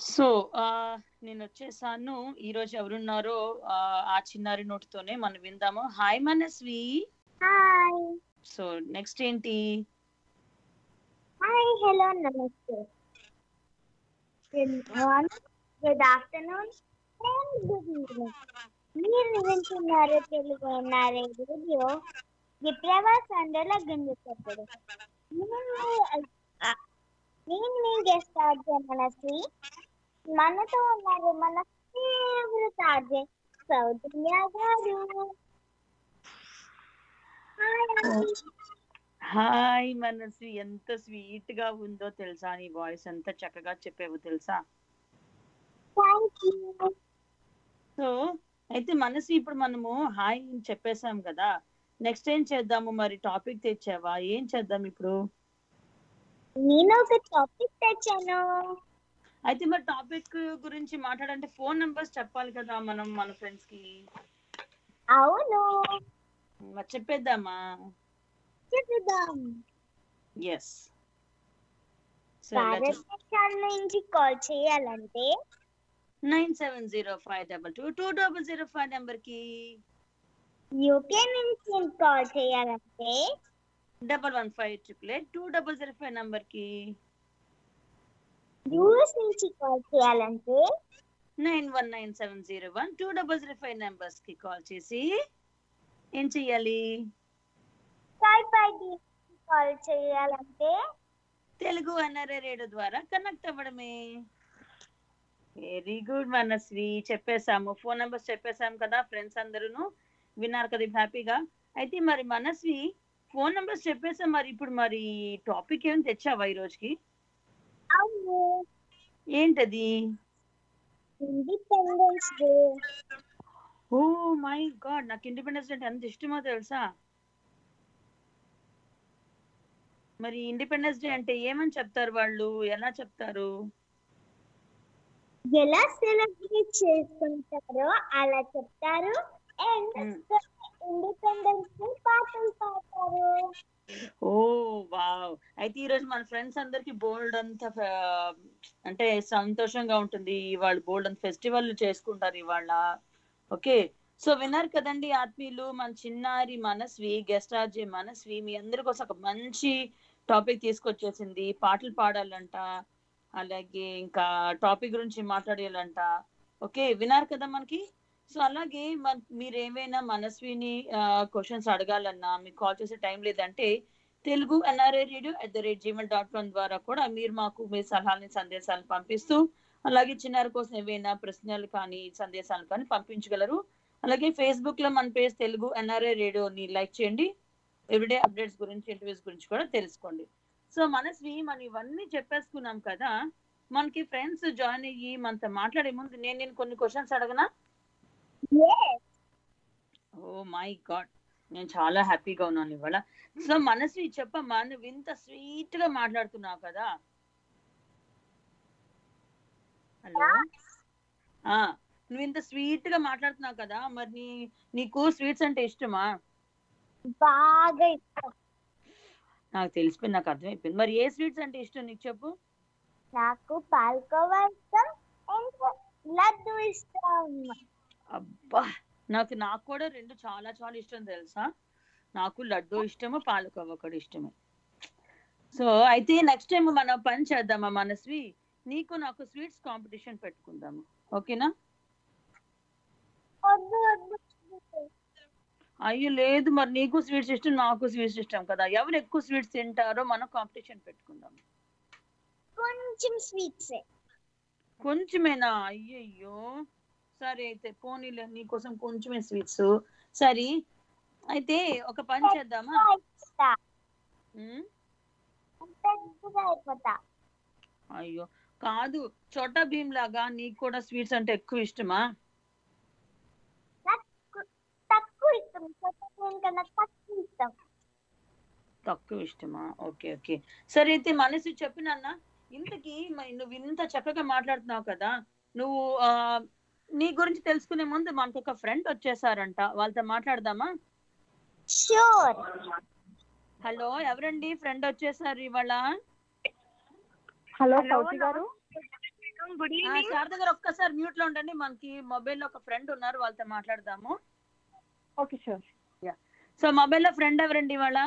So ఆ, నేను వచ్చేసాను ఈ రోజు ఎవరున్నారో ఆ, ఆ చిన్నారి నోటితోనే మనం విందాము hi Manasvi hi so next ఏంటి హాయ్ హలో నమస్తే good morning good afternoon and good evening మీరు వింటున్నారు తెలుగు ఎన్ఆర్ఐ రేడియో విప్లవ సండల గుంజెప్పుడు నేను మీ గెస్ట్ ఆర్జే మనసి మనతో ఉన్నారు మన ఫేవరెట్ ఆర్జే సౌజన్య గారు హాయ్ ఆంటీ హాయ్ మనస్వి ఎంత స్వీట్ గా ఉందో తెలుసా నీ వాయిస్ ఎంత చక్కగా చెప్పావో తెలుసా థ్యాంక్ యూ సో అయితే మనసు ఇప్పుడు మనము హాయ్ అని చెప్పేసాం కదా నెక్స్ట్ ఏం చేద్దాము మరి టాపిక్ తెచ్చావా ఏం చేద్దాం ఇప్పుడు నేను ఒక టాపిక్ తెచ్చాను అయితే మరి టాపిక్ గురించి మాట్లాడంటే ఫోన్ నంబర్స్ చెప్పాలి కదా మనం మన ఫ్రెండ్స్ కి అవును మరి చెప్పేద్దామా చెప్దాం ఎస్ సో భారతదేశాల నుంచి కాల్ చేయాలంటే nine seven zero five double two two double zero five number కి యూకే నుంచి కాల్ చేయాలంటే double one five triple eight two double zero five number కి యూఎస్ నుంచి కాల్ చేయాలంటే nine one nine seven zero one two double zero five numbers కి call చేసి ఏం చెయ్యాలి స్కైప్ ఐడి కాల్ చేయాలంటే తెలుగు ఎన్ఆర్ఏ రేడియో ద్వారా కనెక్ట్ అవ్వడమే వెరీ గుడ్ మనశ్రీ చెప్పేసాము ఫోన్ నెంబర్స్ చెప్పేసాం కదా ఫ్రెండ్స్ అందరూను విన్నారు కదా హ్యాపీగా అయితే మరి మనశ్రీ ఫోన్ నెంబర్స్ చెప్పేసాం మరి ఇప్పుడు మరి టాపిక్ ఏం తెచ్చావా ఈ రోజుకి అవును ఏంటది Independence Day oh my god నాకు ఇండిపెండెన్స్ డే అంటే ఎంత ఇష్టమో తెలుసా మరి ఇండిపెండెన్స్ డే అంటే ఏమని చెప్తారు వాళ్ళు ఎలా చెప్తారు ఎలా సెలబ్రేట్ చేసుకుంటారో అలా చెప్తారు అండ్ Hmm. ఇండిపెండెన్స్ డే పాటలు పాడతారు ఓ వావ్ అయితే ఈ రోజు మన ఫ్రెండ్స్ అందరికి బోల్డ్ అంత ఫ- అంటే సంతోషంగా ఉంటుంది ఇవాళ బోల్డ్ అంత ఫెస్టివల్ చేసుకుంటారు ఇవాళ ఓకే సో విన్నారు కదండి ఆత్మీయులు మన చిన్నారి మనస్వి గెస్ట్ ఆర్జే మనస్వి మీ అందరి కోసం ఒక మంచి టాపిక్ తీసుకొచ్చేసింది పాటలు పాడాలంట అలాగే ఇంకా టాపిక్ గురించి మాట్లాడాలంట ఓకే విన్నారు కదా మనకి సో అలాగే మన మీరు ఏమైనా మనస్విని క్వశ్చన్స్ అడగాలన్నా మీకు కాల్ చేసే టైం లేదంటే Telugu NRI radio at the rate Gmail dot com ద్వారా కూడా మీరు మాకు మీ సలహాలని సందేశాలను పంపిస్తూ అలాగే చిన్నారి కోసం ఏవైనా ప్రశ్నలు కానీ సందేశాలు కానీ పంపించగలరు అలాగే ఫేస్బుక్ లో మన పేజ్ తెలుగు ఎన్ఆర్ఐ రేడియోని లైక్ చేయండి ఎవ్రీడే అప్డేట్స్ గురించి ఇంటర్వ్యూస్ గురించి కూడా తెలుసుకోండి సో మనస్వి మనం ఇవన్నీ చెప్పేసుకున్నాం కదా మనకి ఫ్రెండ్స్ జాయిన్ అయ్యి మనతో మాట్లాడే ముందు నేను నేను కొన్ని క్వశ్చన్స్ అడగనా Yes. ఓ మై గాడ్ నేను చాలా హ్యాపీగా ఉన్నాను ఇవాళ సో మనసు చెప్పమ్మా నువ్వు ఇంత స్వీట్ గా మాట్లాడుతున్నావు కదా హలో ఆ నువ్వు ఇంత స్వీట్ గా మాట్లాడుతున్నావు కదా మరి నీ నీకు స్వీట్స్ అంటే ఇష్టమా బాగా ఇష్టం నాకు తెలిసిపోయింది నాకు అర్థమైపోయింది మరి ఏ స్వీట్స్ అంటే ఇష్టం నీకు చెప్పు నాకు పాల్కోవా ఇష్టం అండ్ లడ్డు ఇష్టం అబ్బా నాకు నాకు కూడా రెండు చాలా చాలా ఇష్టం తెలుసా నాకు లడ్డు ఇష్టము పాలకోవా కూడా ఇష్టమే సో అయితే నెక్స్ట్ టైం మనం పని చేద్దామా మనస్వి నీకు నాకు స్వీట్స్ కాంపిటీషన్ పెట్టుకుందాము ఓకేనా వద్దు వద్దు అయ్యో లేదు మరి నీకు స్వీట్స్ ఇష్టం నాకు స్వీట్స్ ఇష్టం కదా ఎవరు ఎక్కువ స్వీట్స్ తింటారో మనం కాంపిటీషన్ పెట్టుకుందాం కొంచెం స్వీట్స్ కొంచెమేనా అయ్యయ్యో సరే అయితే పోనీలే నీకోసం కొంచెమే స్వీట్స్ సరే అయితే ఒక పని చేద్దామా ఉమ్? పెద్దగా అయిపోతా అయ్యో కాదు చోటా భీమ్ లాగా నీకు కూడా స్వీట్స్ అంటే ఎక్కువ ఇష్టమా నాకు తక్కువ ఇష్టం చెప్పలేను కన్నా తక్కువ ఇష్టం తక్కువ ఇష్టమా ఓకే ఓకే సరే అయితే మనసు చెప్పినన్నా ఇంతకీ మరి నువ్వు ఇంత చక్కగా మాట్లాడుతున్నావు కదా నువ్వు ఆ నీ గురించి తెలుసుకునే ముందు మనకు ఒక ఫ్రెండ్ వచ్చేసారంట వాళ్ళతో మాట్లాడదామా షూర్ హలో ఎవరండి ఫ్రెండ్ వచ్చేసారు ఇవాళ హలో సౌతి గారు మేడం గుడ్ ఆ, ఈవినింగ్ శారద గారు ఒక్కసారి మ్యూట్ లో ఉండండి మనకి మొబైల్ లో ఒక ఫ్రెండ్ ఉన్నారు వాళ్ళతో మాట్లాడదాము ఓకే షూర్ సో మొబైల్ లో ఫ్రెండ్ ఎవరండి ఇవాళ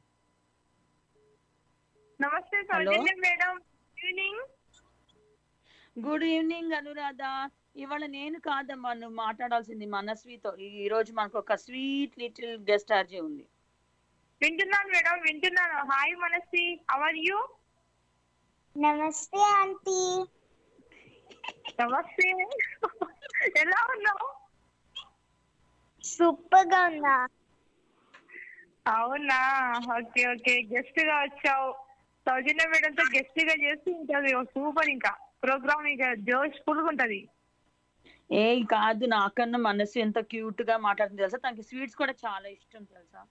నమస్తే Hello. Soujanya madam good evening good evening Anuradha ఇవాళ నేను కాదమ్మా నువ్వు మాట్లాడాల్సింది మనస్వితో ఈ రోజు మనకు ఒక స్వీట్ లిటిల్ గెస్ట్ ఆర్జే ఉంది వింటున్నాను మేడం వింటున్నాను హాయ్ మనసి అవర్ యూ నమస్తే ఆంటీ నమస్తే ఎలా ఉన్నావు సూపర్ గా ఉన్నా అవునా ఓకే ఓకే గెస్ట్ గా వచ్చావు సౌజన్య మేడం తో గెస్ట్ గా చేసి ఉంటది సూపర్ ఇంకా ప్రోగ్రామ్ ఇంకా జోష్ ఫుల్ ఉంటది ఏ కాదు నాకన్నా మనసు ఎంత క్యూట్ గా మాట్లాడుతుంది తెలుసా తనకి స్వీట్స్ కూడా చాలా ఇష్టం తెలుసా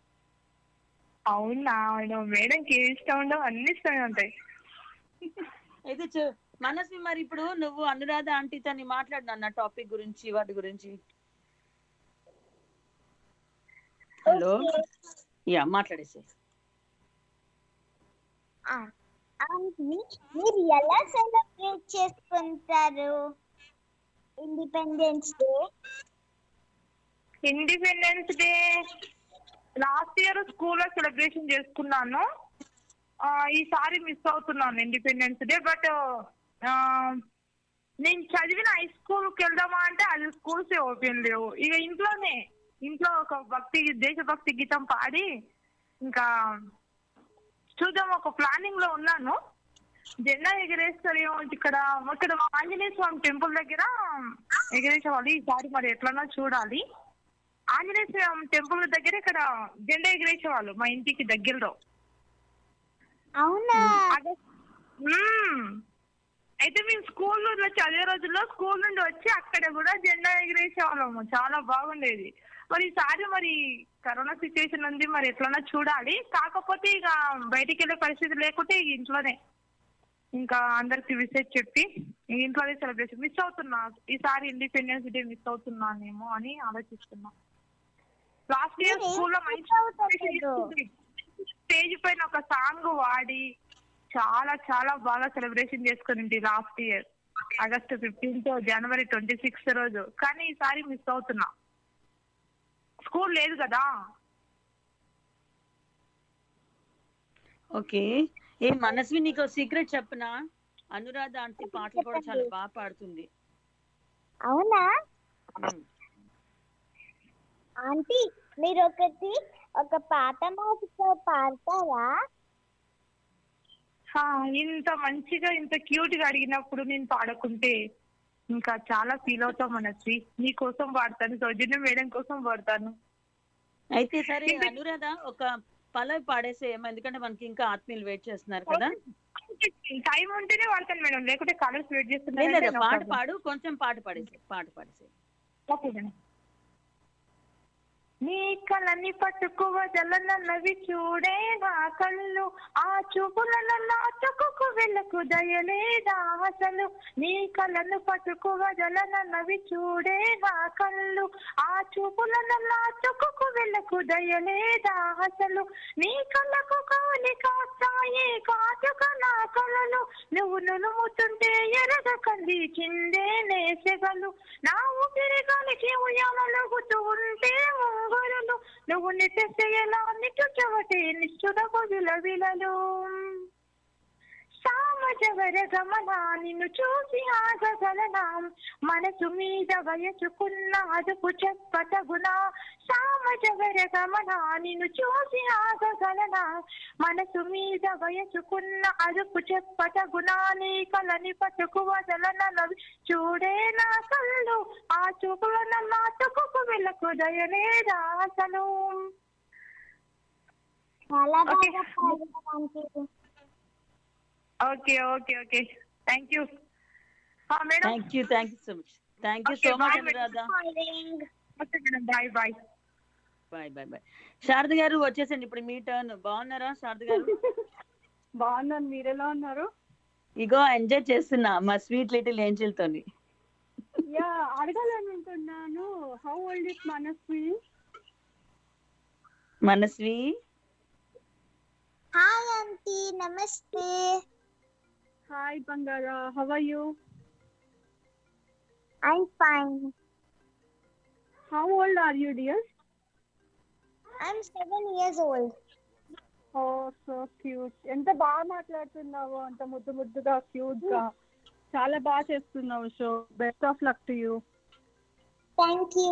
అవునా మేడం మేడంకి ఏ ఇష్టం ఉండవు అన్ని ఇష్టమే ఉంటాయి అయితే చూ- మనస్వి మరి ఇప్పుడు నువ్వు అనురాధ ఆంటీతో మాట్లాడినా నా టాపిక్ గురించి వాటి గురించి హలో యా మాట్లాడేసి ఆంటీ మీరు ఎలా సెలబ్రేట్ చేసుకుంటారు independence Day Independence Day last year స్కూల్లో సెలబ్రేషన్ చేసుకున్నాను ఆ, ఈసారి మిస్ అవుతున్నాను ఇండిపెండెన్స్ డే బట్ నేను చదివిన హై స్కూల్కి వెళ్దామా అంటే అది స్కూల్స్ ఓపెన్ లేవు ఇక ఇంట్లోనే ఇంట్లో ఒక భక్తి దేశభక్తి గీతం పాడి ఇంకా చూద్దాం ఒక ప్లానింగ్ లో ఉన్నాను జెండా ఎగరేస్తారేమో ఇక్కడ ఇక్కడ ఆంజనేయ స్వామి టెంపుల్ దగ్గర ఎగరేసేవాళ్ళు ఈసారి మరి ఎట్లనో చూడాలి ఆంజనేయ స్వామి టెంపుల్ దగ్గర ఇక్కడ జెండా ఎగరేసేవాళ్ళు మా ఇంటికి దగ్గరలో అవునా అదే- మ్మ్. అయితే మేము స్కూల్లో చదివే రోజుల్లో స్కూల్ నుండి వచ్చి అక్కడ కూడా జెండా ఎగిరేసేవాళ్ళము చాలా బాగుండేది మరి ఈసారి మరి కరోనా సిచ్యువేషన్ ఉంది మరి ఎట్లన్నా చూడాలి కాకపోతే ఇక బయటికి వెళ్ళే పరిస్థితి లేకుంటే ఇక ఇంట్లోనే ఇంకా అందరికి విసేజ్ చెప్పి ఈ ఇంట్లోనే సెలబ్రేషన్ మిస్ అవుతున్నా ఈసారి ఇండిపెండెన్స్ డే మిస్ అవుతున్నానేమో అని ఆలోచిస్తున్నా లాస్ట్ ఇయర్ మీరేం స్కూల్లో miss మంచి అవుతలేదు? స్టేజ్ పైన ఒక సాంగ్ వాడి చాలా చాలా బాగా సెలబ్రేషన్ చేసుకుని లాస్ట్ ఇయర్ ఆగస్ట్ ఫిఫ్టీన్త్ జనవరి ట్వంటీ సిక్స్త్ రోజు కానీ ఈసారి మిస్ అవుతున్నా స్కూల్ లేదు కదా ఓకే ఏ మనస్వి నీకు సీక్రెట్ చెప్పనా అనురాధ ఆంటీ పాటలు కూడా చాలా బాగా పాడుతుంది అవునా ఉమ్. ఆంటీ మీరు ఒకటి ఒక పాత మాటతో పాడతారా హా, ఇంత మంచిగా ఇంత క్యూట్ గా అడిగినప్పుడు నేను పాడకుంటే ఇంకా చాలా ఫీల్ అవుతాం మనసి నీ కోసం పాడతాను సౌజన్య మేడం కోసం పాడతాను అయితే సరే అనురాధ ఒక పల్లవి పాడేసేయమ్మా ఎందుకంటే మనకి ఇంకా ఆత్మీయులు వెయిట్ చేస్తున్నారు కదా టైం ఉంటేనే వాడతాను మేడం లేకుంటే కలర్స్ వెయిట్ లేదు లేదు, చేస్తున్నాను పాట పాడు కొంచెం పాట పాడేసి పాట పాడేసి ఓకే మేడం నీ కళ్ళని పట్టుకోవదలన్నవి చూడే నా కళ్ళు ఆ చూపులలో నాటుకు వెళ్ళకు దయలేదా అసలు నీ కళ్ళను పట్టుకోవదలన్నవి చూడే నా కళ్ళు ఆ చూపులలో నాటుకు వెళ్ళకు దయలేదా అసలు నీ కళ్ళకు కాని కాస్తాయి కాటుక నా కళలు నువ్వు నులుముతుంటే ఎరగ కంది చిందే నేసెగలు నా ఊపిరి గాలికి ఉయ్యాలలుగుతూ ఉంటే ఉంగరులు నువ్వు నిట్టేస్తే ఎలా నిట్టు చెవటి నిష్ఠుర బదుల విలలు సామజవర గమన నిన్ను చూసి ఆగగలనా మనసు మీద వయసుకున్న అదుపు చెప్పతగునా సామజవర గమన నిన్ను చూసి ఆగగలనా మనసు మీద వయసుకున్న అదుపు చెప్పతగునా నీ కలని పట్టుకు వదలనవి చూడే నా కళ్ళు ఆ చూపుల నాటుకు వెళ్ళకు దయలేదా అసలు చాలా Okay. బాగా పాడారు aunty okay okay okay thank you madam thank you thank you so much thank you Okay, so much bye, madam. Anuradha okay madam bye bye bye bye bye Sharada గారు వచ్చేసండి ఇప్పుడు మీ టర్న్ బాగున్నారా శారద గారు బాగున్నాను మీరు ఎలా ఉన్నారు ఇగో ఎంజాయ్ చేస్తున్నా మా స్వీట్ లిటిల్ ఏంజిల్ తోని యా అడగాలనుకుంటున్నాను how old is Manasvi Manasvi hi aunty నమస్తే హాయ్ బంగారా how are you I'm fine. How old are you dear I'm seven years old. Oh so cute ఎంత బాగా మాట్లాడుతున్నావు అంత ముద్దు ముద్దుగా క్యూట్ గా చాలా బాగా చేస్తున్నావు show best of luck to you Thank you.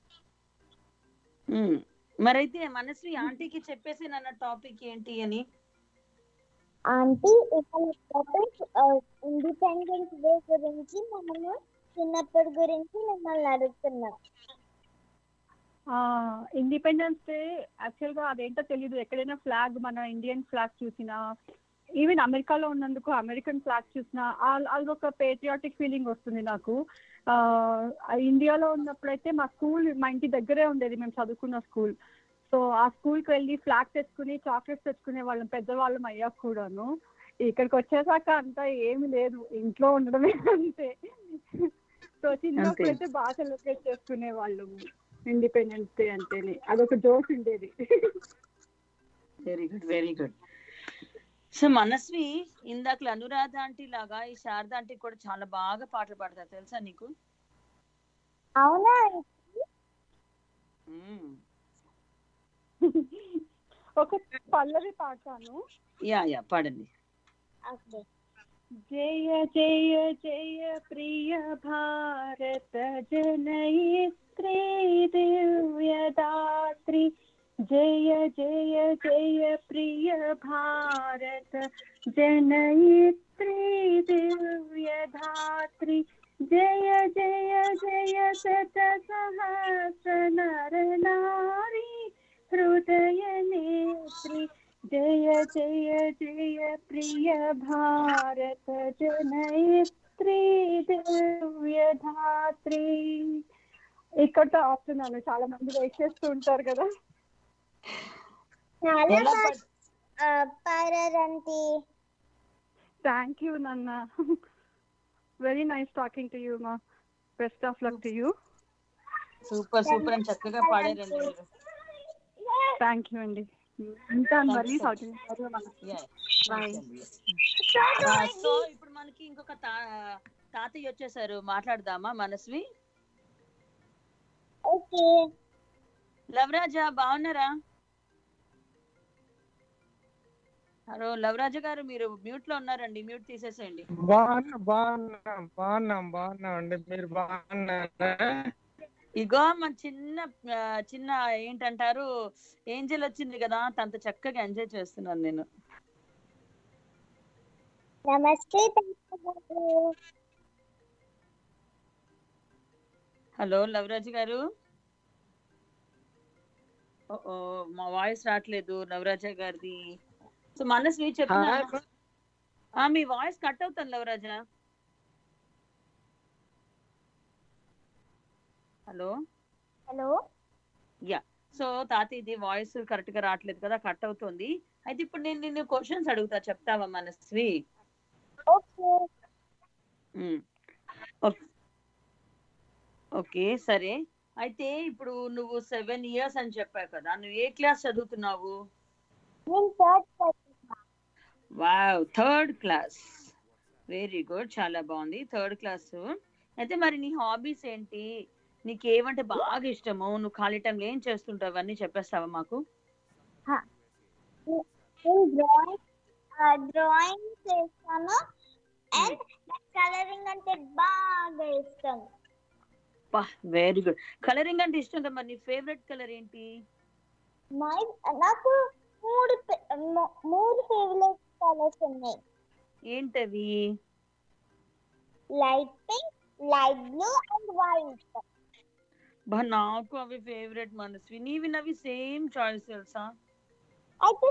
Um. మరైతే మనశ్రీ ఆంటీకి చెప్పేసి నన్న టాపిక్ ఏంటి అని ఆంటీ ఇవాళ టాపిక్ ఇండిపెండెన్స్ డే గురించి మనము చిన్నప్పటి గురించి మిమ్మల్ని అడుగుతున్నాం ఇండిపెండెన్స్ డే యాక్చువల్ గా అదేంటో తెలియదు ఎక్కడైనా ఫ్లాగ్ మన ఇండియన్ ఫ్లాగ్ చూసినా ఈవెన్ అమెరికాలో ఉన్నందుకు అమెరికన్ ఫ్లాగ్ చూసినా ఆ- అదొక పేట్రియాటిక్ ఫీలింగ్ వస్తుంది నాకు ఆ, ఇండియాలో ఉన్నప్పుడైతే మా స్కూల్ మా ఇంటి దగ్గరే ఉండేది మేము చదువుకున్న స్కూల్ సో ఆ స్కూల్కి వెళ్ళి ఫ్లాగ్ తెచ్చుకుని చాక్లెట్స్ తెచ్చుకునే వాళ్ళం పెద్దవాళ్ళం అయ్యాక కూడాను ఇక్కడికి వచ్చేసాక అంతా ఏమి లేదు ఇంట్లో ఉండడమే అంతే సో చిన్నప్పుడు అయితే బాగా సెలబ్రేట్ చేసుకునే వాళ్ళము ఇండిపెండెన్స్ డే అంటేనే అదొక జోక్ ఉండేది very good very good so Manasvi ఇందాక అనురాధ ఆంటీ లాగా ఈ శారద ఆంటీ కూడా చాలా బాగా పాటలు పాడతారు తెలుసా నీకు అవునా ఉమ్. ఒక పల్లవి పాడతాను యా యా పాడండి ఓకే జయ జయ జయ ప్రియ భారత జనయిత్రీ దివ్యదాత్రి జయ జయ జయ ప్రియ భారత జనయిత్రీ దివ్యధాత్రి జయ జయ జయ శత సహస్ర నర నారీ హృదయ నేత్రి జయ జయ జయ ప్రియ భారత జనయిత్రీ దివ్యధాత్రి ఇక్కడ ఆపుతున్నాను చాలా మంది వెయిట్ చేస్తూ ఉంటారు కదా చాలా ఎలా బాగా పాడ్- ఆ, పాడారంటీ థ్యాంక్ యూ నాన్న very nice talking to you మా best of luck to you super super అని చక్కగా పాడారండి మీరు థ్యాంక్ యూ అండి ఉంటాను మరి Thank you. సౌజన్య గారు మన Yeah. Bye. ఆ, సో ఇప్పుడు మనకి ఇంకొక తా తాతయ్య వచ్చేసారు మాట్లాడదామా మనస్వి ఓకే లవరాజా బాగున్నారా హలో లవరాజ గారు మీరు మ్యూట్ లో ఉన్నారండి మ్యూట్ తీసేసేయండి బాగున్నా బాగున్నాం బాగున్నాం బాగున్నాం అండి మీరు బాగున్నారా ఇగో మన చిన్న ఆ, చిన్న ఏంటంటారు ఏంజల్ వచ్చింది కదా తనతో చక్కగా ఎంజాయ్ చేస్తున్నాను నేను నమస్తే తాతగారు హలో లవరాజ్ గారు ఓ, ఓ, మా వాయిస్ రావట్లేదు లవరాజ గారిది సో మనస్వి చెప్తున్నా హాయ్. ఆ, మీ వాయిస్ కట్ అవుతుంది లవరాజా హలో హలో సో తాత ఇది వాయిస్ కరెక్ట్ గా రావట్లేదు కదా కట్ అవుతుంది అయితే ఇప్పుడు నేను నిన్ను క్వశ్చన్స్ అడుగుతా చెప్తావా మనస్వి ఓకే ఉమ్. ఓక్- ఓకే సరే అయితే ఇప్పుడు నువ్వు సెవెన్ ఇయర్స్ అని చెప్పావు కదా నువ్వు ఏ క్లాస్ చదువుతున్నావు నేను థర్డ్ చదువుతున్నా wow third class very good చాలా బాగుంది థర్డ్ క్లాస్ అయితే మరి నీ హాబీస్ ఏంటి నీకు ఏమంటే బాగా ఇష్టము నువ్వు ఖాళీ టైంలో ఏం చేస్తుంటావు అన్నీ చెప్పేస్తావా మాకు నేను డ్రాయింగ్ డ్రాయింగ్ చేస్తాను అండ్ కలరింగ్ అంటే బాగా ఇష్టం వెరీ గుడ్ కలరింగ్ అంటే ఇష్టం కదా మరి నీ ఫేవరెట్ కలర్ ఏంటి మై నాకు మూడు pe- ము- మూడు ఫేవరెట్ కలర్స్ ఉన్నాయి ఏంటవి light pink light blue and white బా నాకు అవి ఫేవరెట్ మనస్వి నీవి నవి సేమ్ చాయిస్ తెలుసా అయితే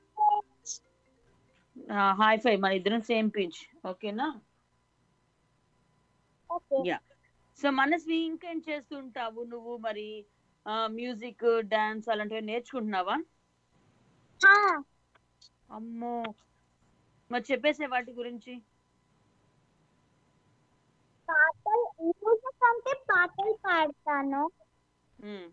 హాయ్ ఫై మన ఇద్దరం సేమ్ పించ్ ఓకేనా ఓకే యా సో మనస్వి ఇంకేం చేస్తుంటావు నువ్వు మరి మ్యూజిక్ డాన్స్ అలాంటివి నేర్చుకుంటున్నావా అమ్మో మరి చెప్పేసే వాటి గురించి పాటలు మ్యూజిక్ అంటే పాటలు పాడతాను ఉమ్,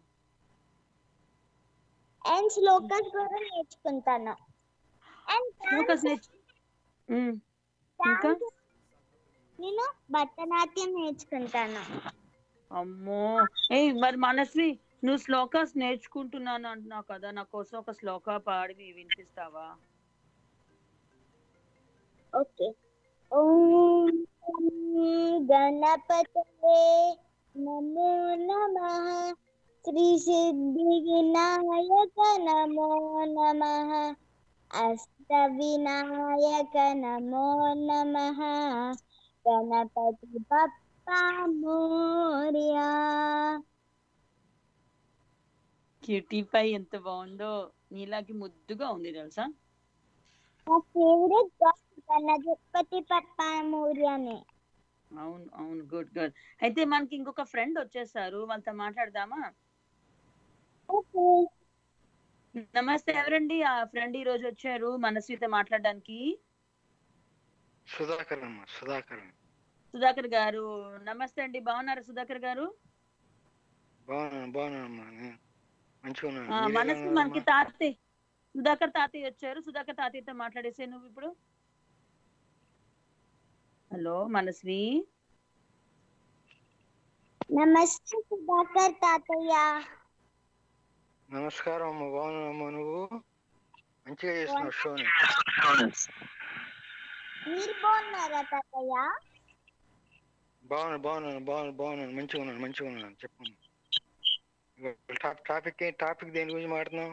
అండ్ శ్లోకాస్ కూడా నేర్చుకుంటాను అండ్ శ్లోకాస్ నేర్చు ఉమ్, ఇంకా? నేను భరతనాట్యం నేర్చుకుంటాను అమ్మో ఏయ్ మరి మనస్వి నువ్వు శ్లోకాస్ నేర్చుకుంటున్నాను అంటున్నావు కదా నా కోసం ఒక శ్లోక పాడి వినిపిస్తావా ఓకే ఓం గణపతే నమో నమః శ్రీ సిద్ధి వినాయక నమో నమః అష్ట వినాయక నమో నమః గణపతి బప్పా మోర్యా క్యూటీ పై ఎంత బాగుందో నీలాకి ముద్దుగా ఉంది తెలుసా నా ఫేవరెట్ గాడ్ గణపతి బప్పా మోర్యానే అవును అవును గుడ్ గుడ్ అయితే మనకి ఇంకొక ఫ్రెండ్ వచ్చేసారు వాళ్ళతో మాట్లాడదామా ఓకే నమస్తే ఎవరండి ఆ ఫ్రెండ్ ఈ రోజు వచ్చారు మనస్వితో మాట్లాడడానికి సుధాకర్ అమ్మ సుధాకర్ సుధాకర్ గారు నమస్తే అండి బాగున్నారా సుధాకర్ గారు బాగున్నాను బాగున్నానమ్మా నేను మంచిగా ఉన్నాను ఆ, మీరెలా మనస్వి ఉన్నారమ్మా? మనకి తాతయ్య సుధాకర్ తాతయ్య వచ్చారు సుధాకర్ తాతయ్యతో మాట్లాడేసే నువ్వు ఇప్పుడు హలో మనస్వి నమస్తే సుధాకర్ తాతయ్య నమస్కారం అమ్మ బాగున్నావమ్మా నువ్వు మంచిగా చేస్తున్నావు షోని మీరు బాగున్నారా తాతయ్య బాగున్నాను బాగున్నాను బాగున్నాను బాగున్నాను మంచిగా ఉన్నాను మంచిగా ఉన్నాను చెప్పమ్మా ఇవాళ టాప్ టాపిక్ ఏ టాపిక్ దేని గురించి మాట్లాడుతున్నాం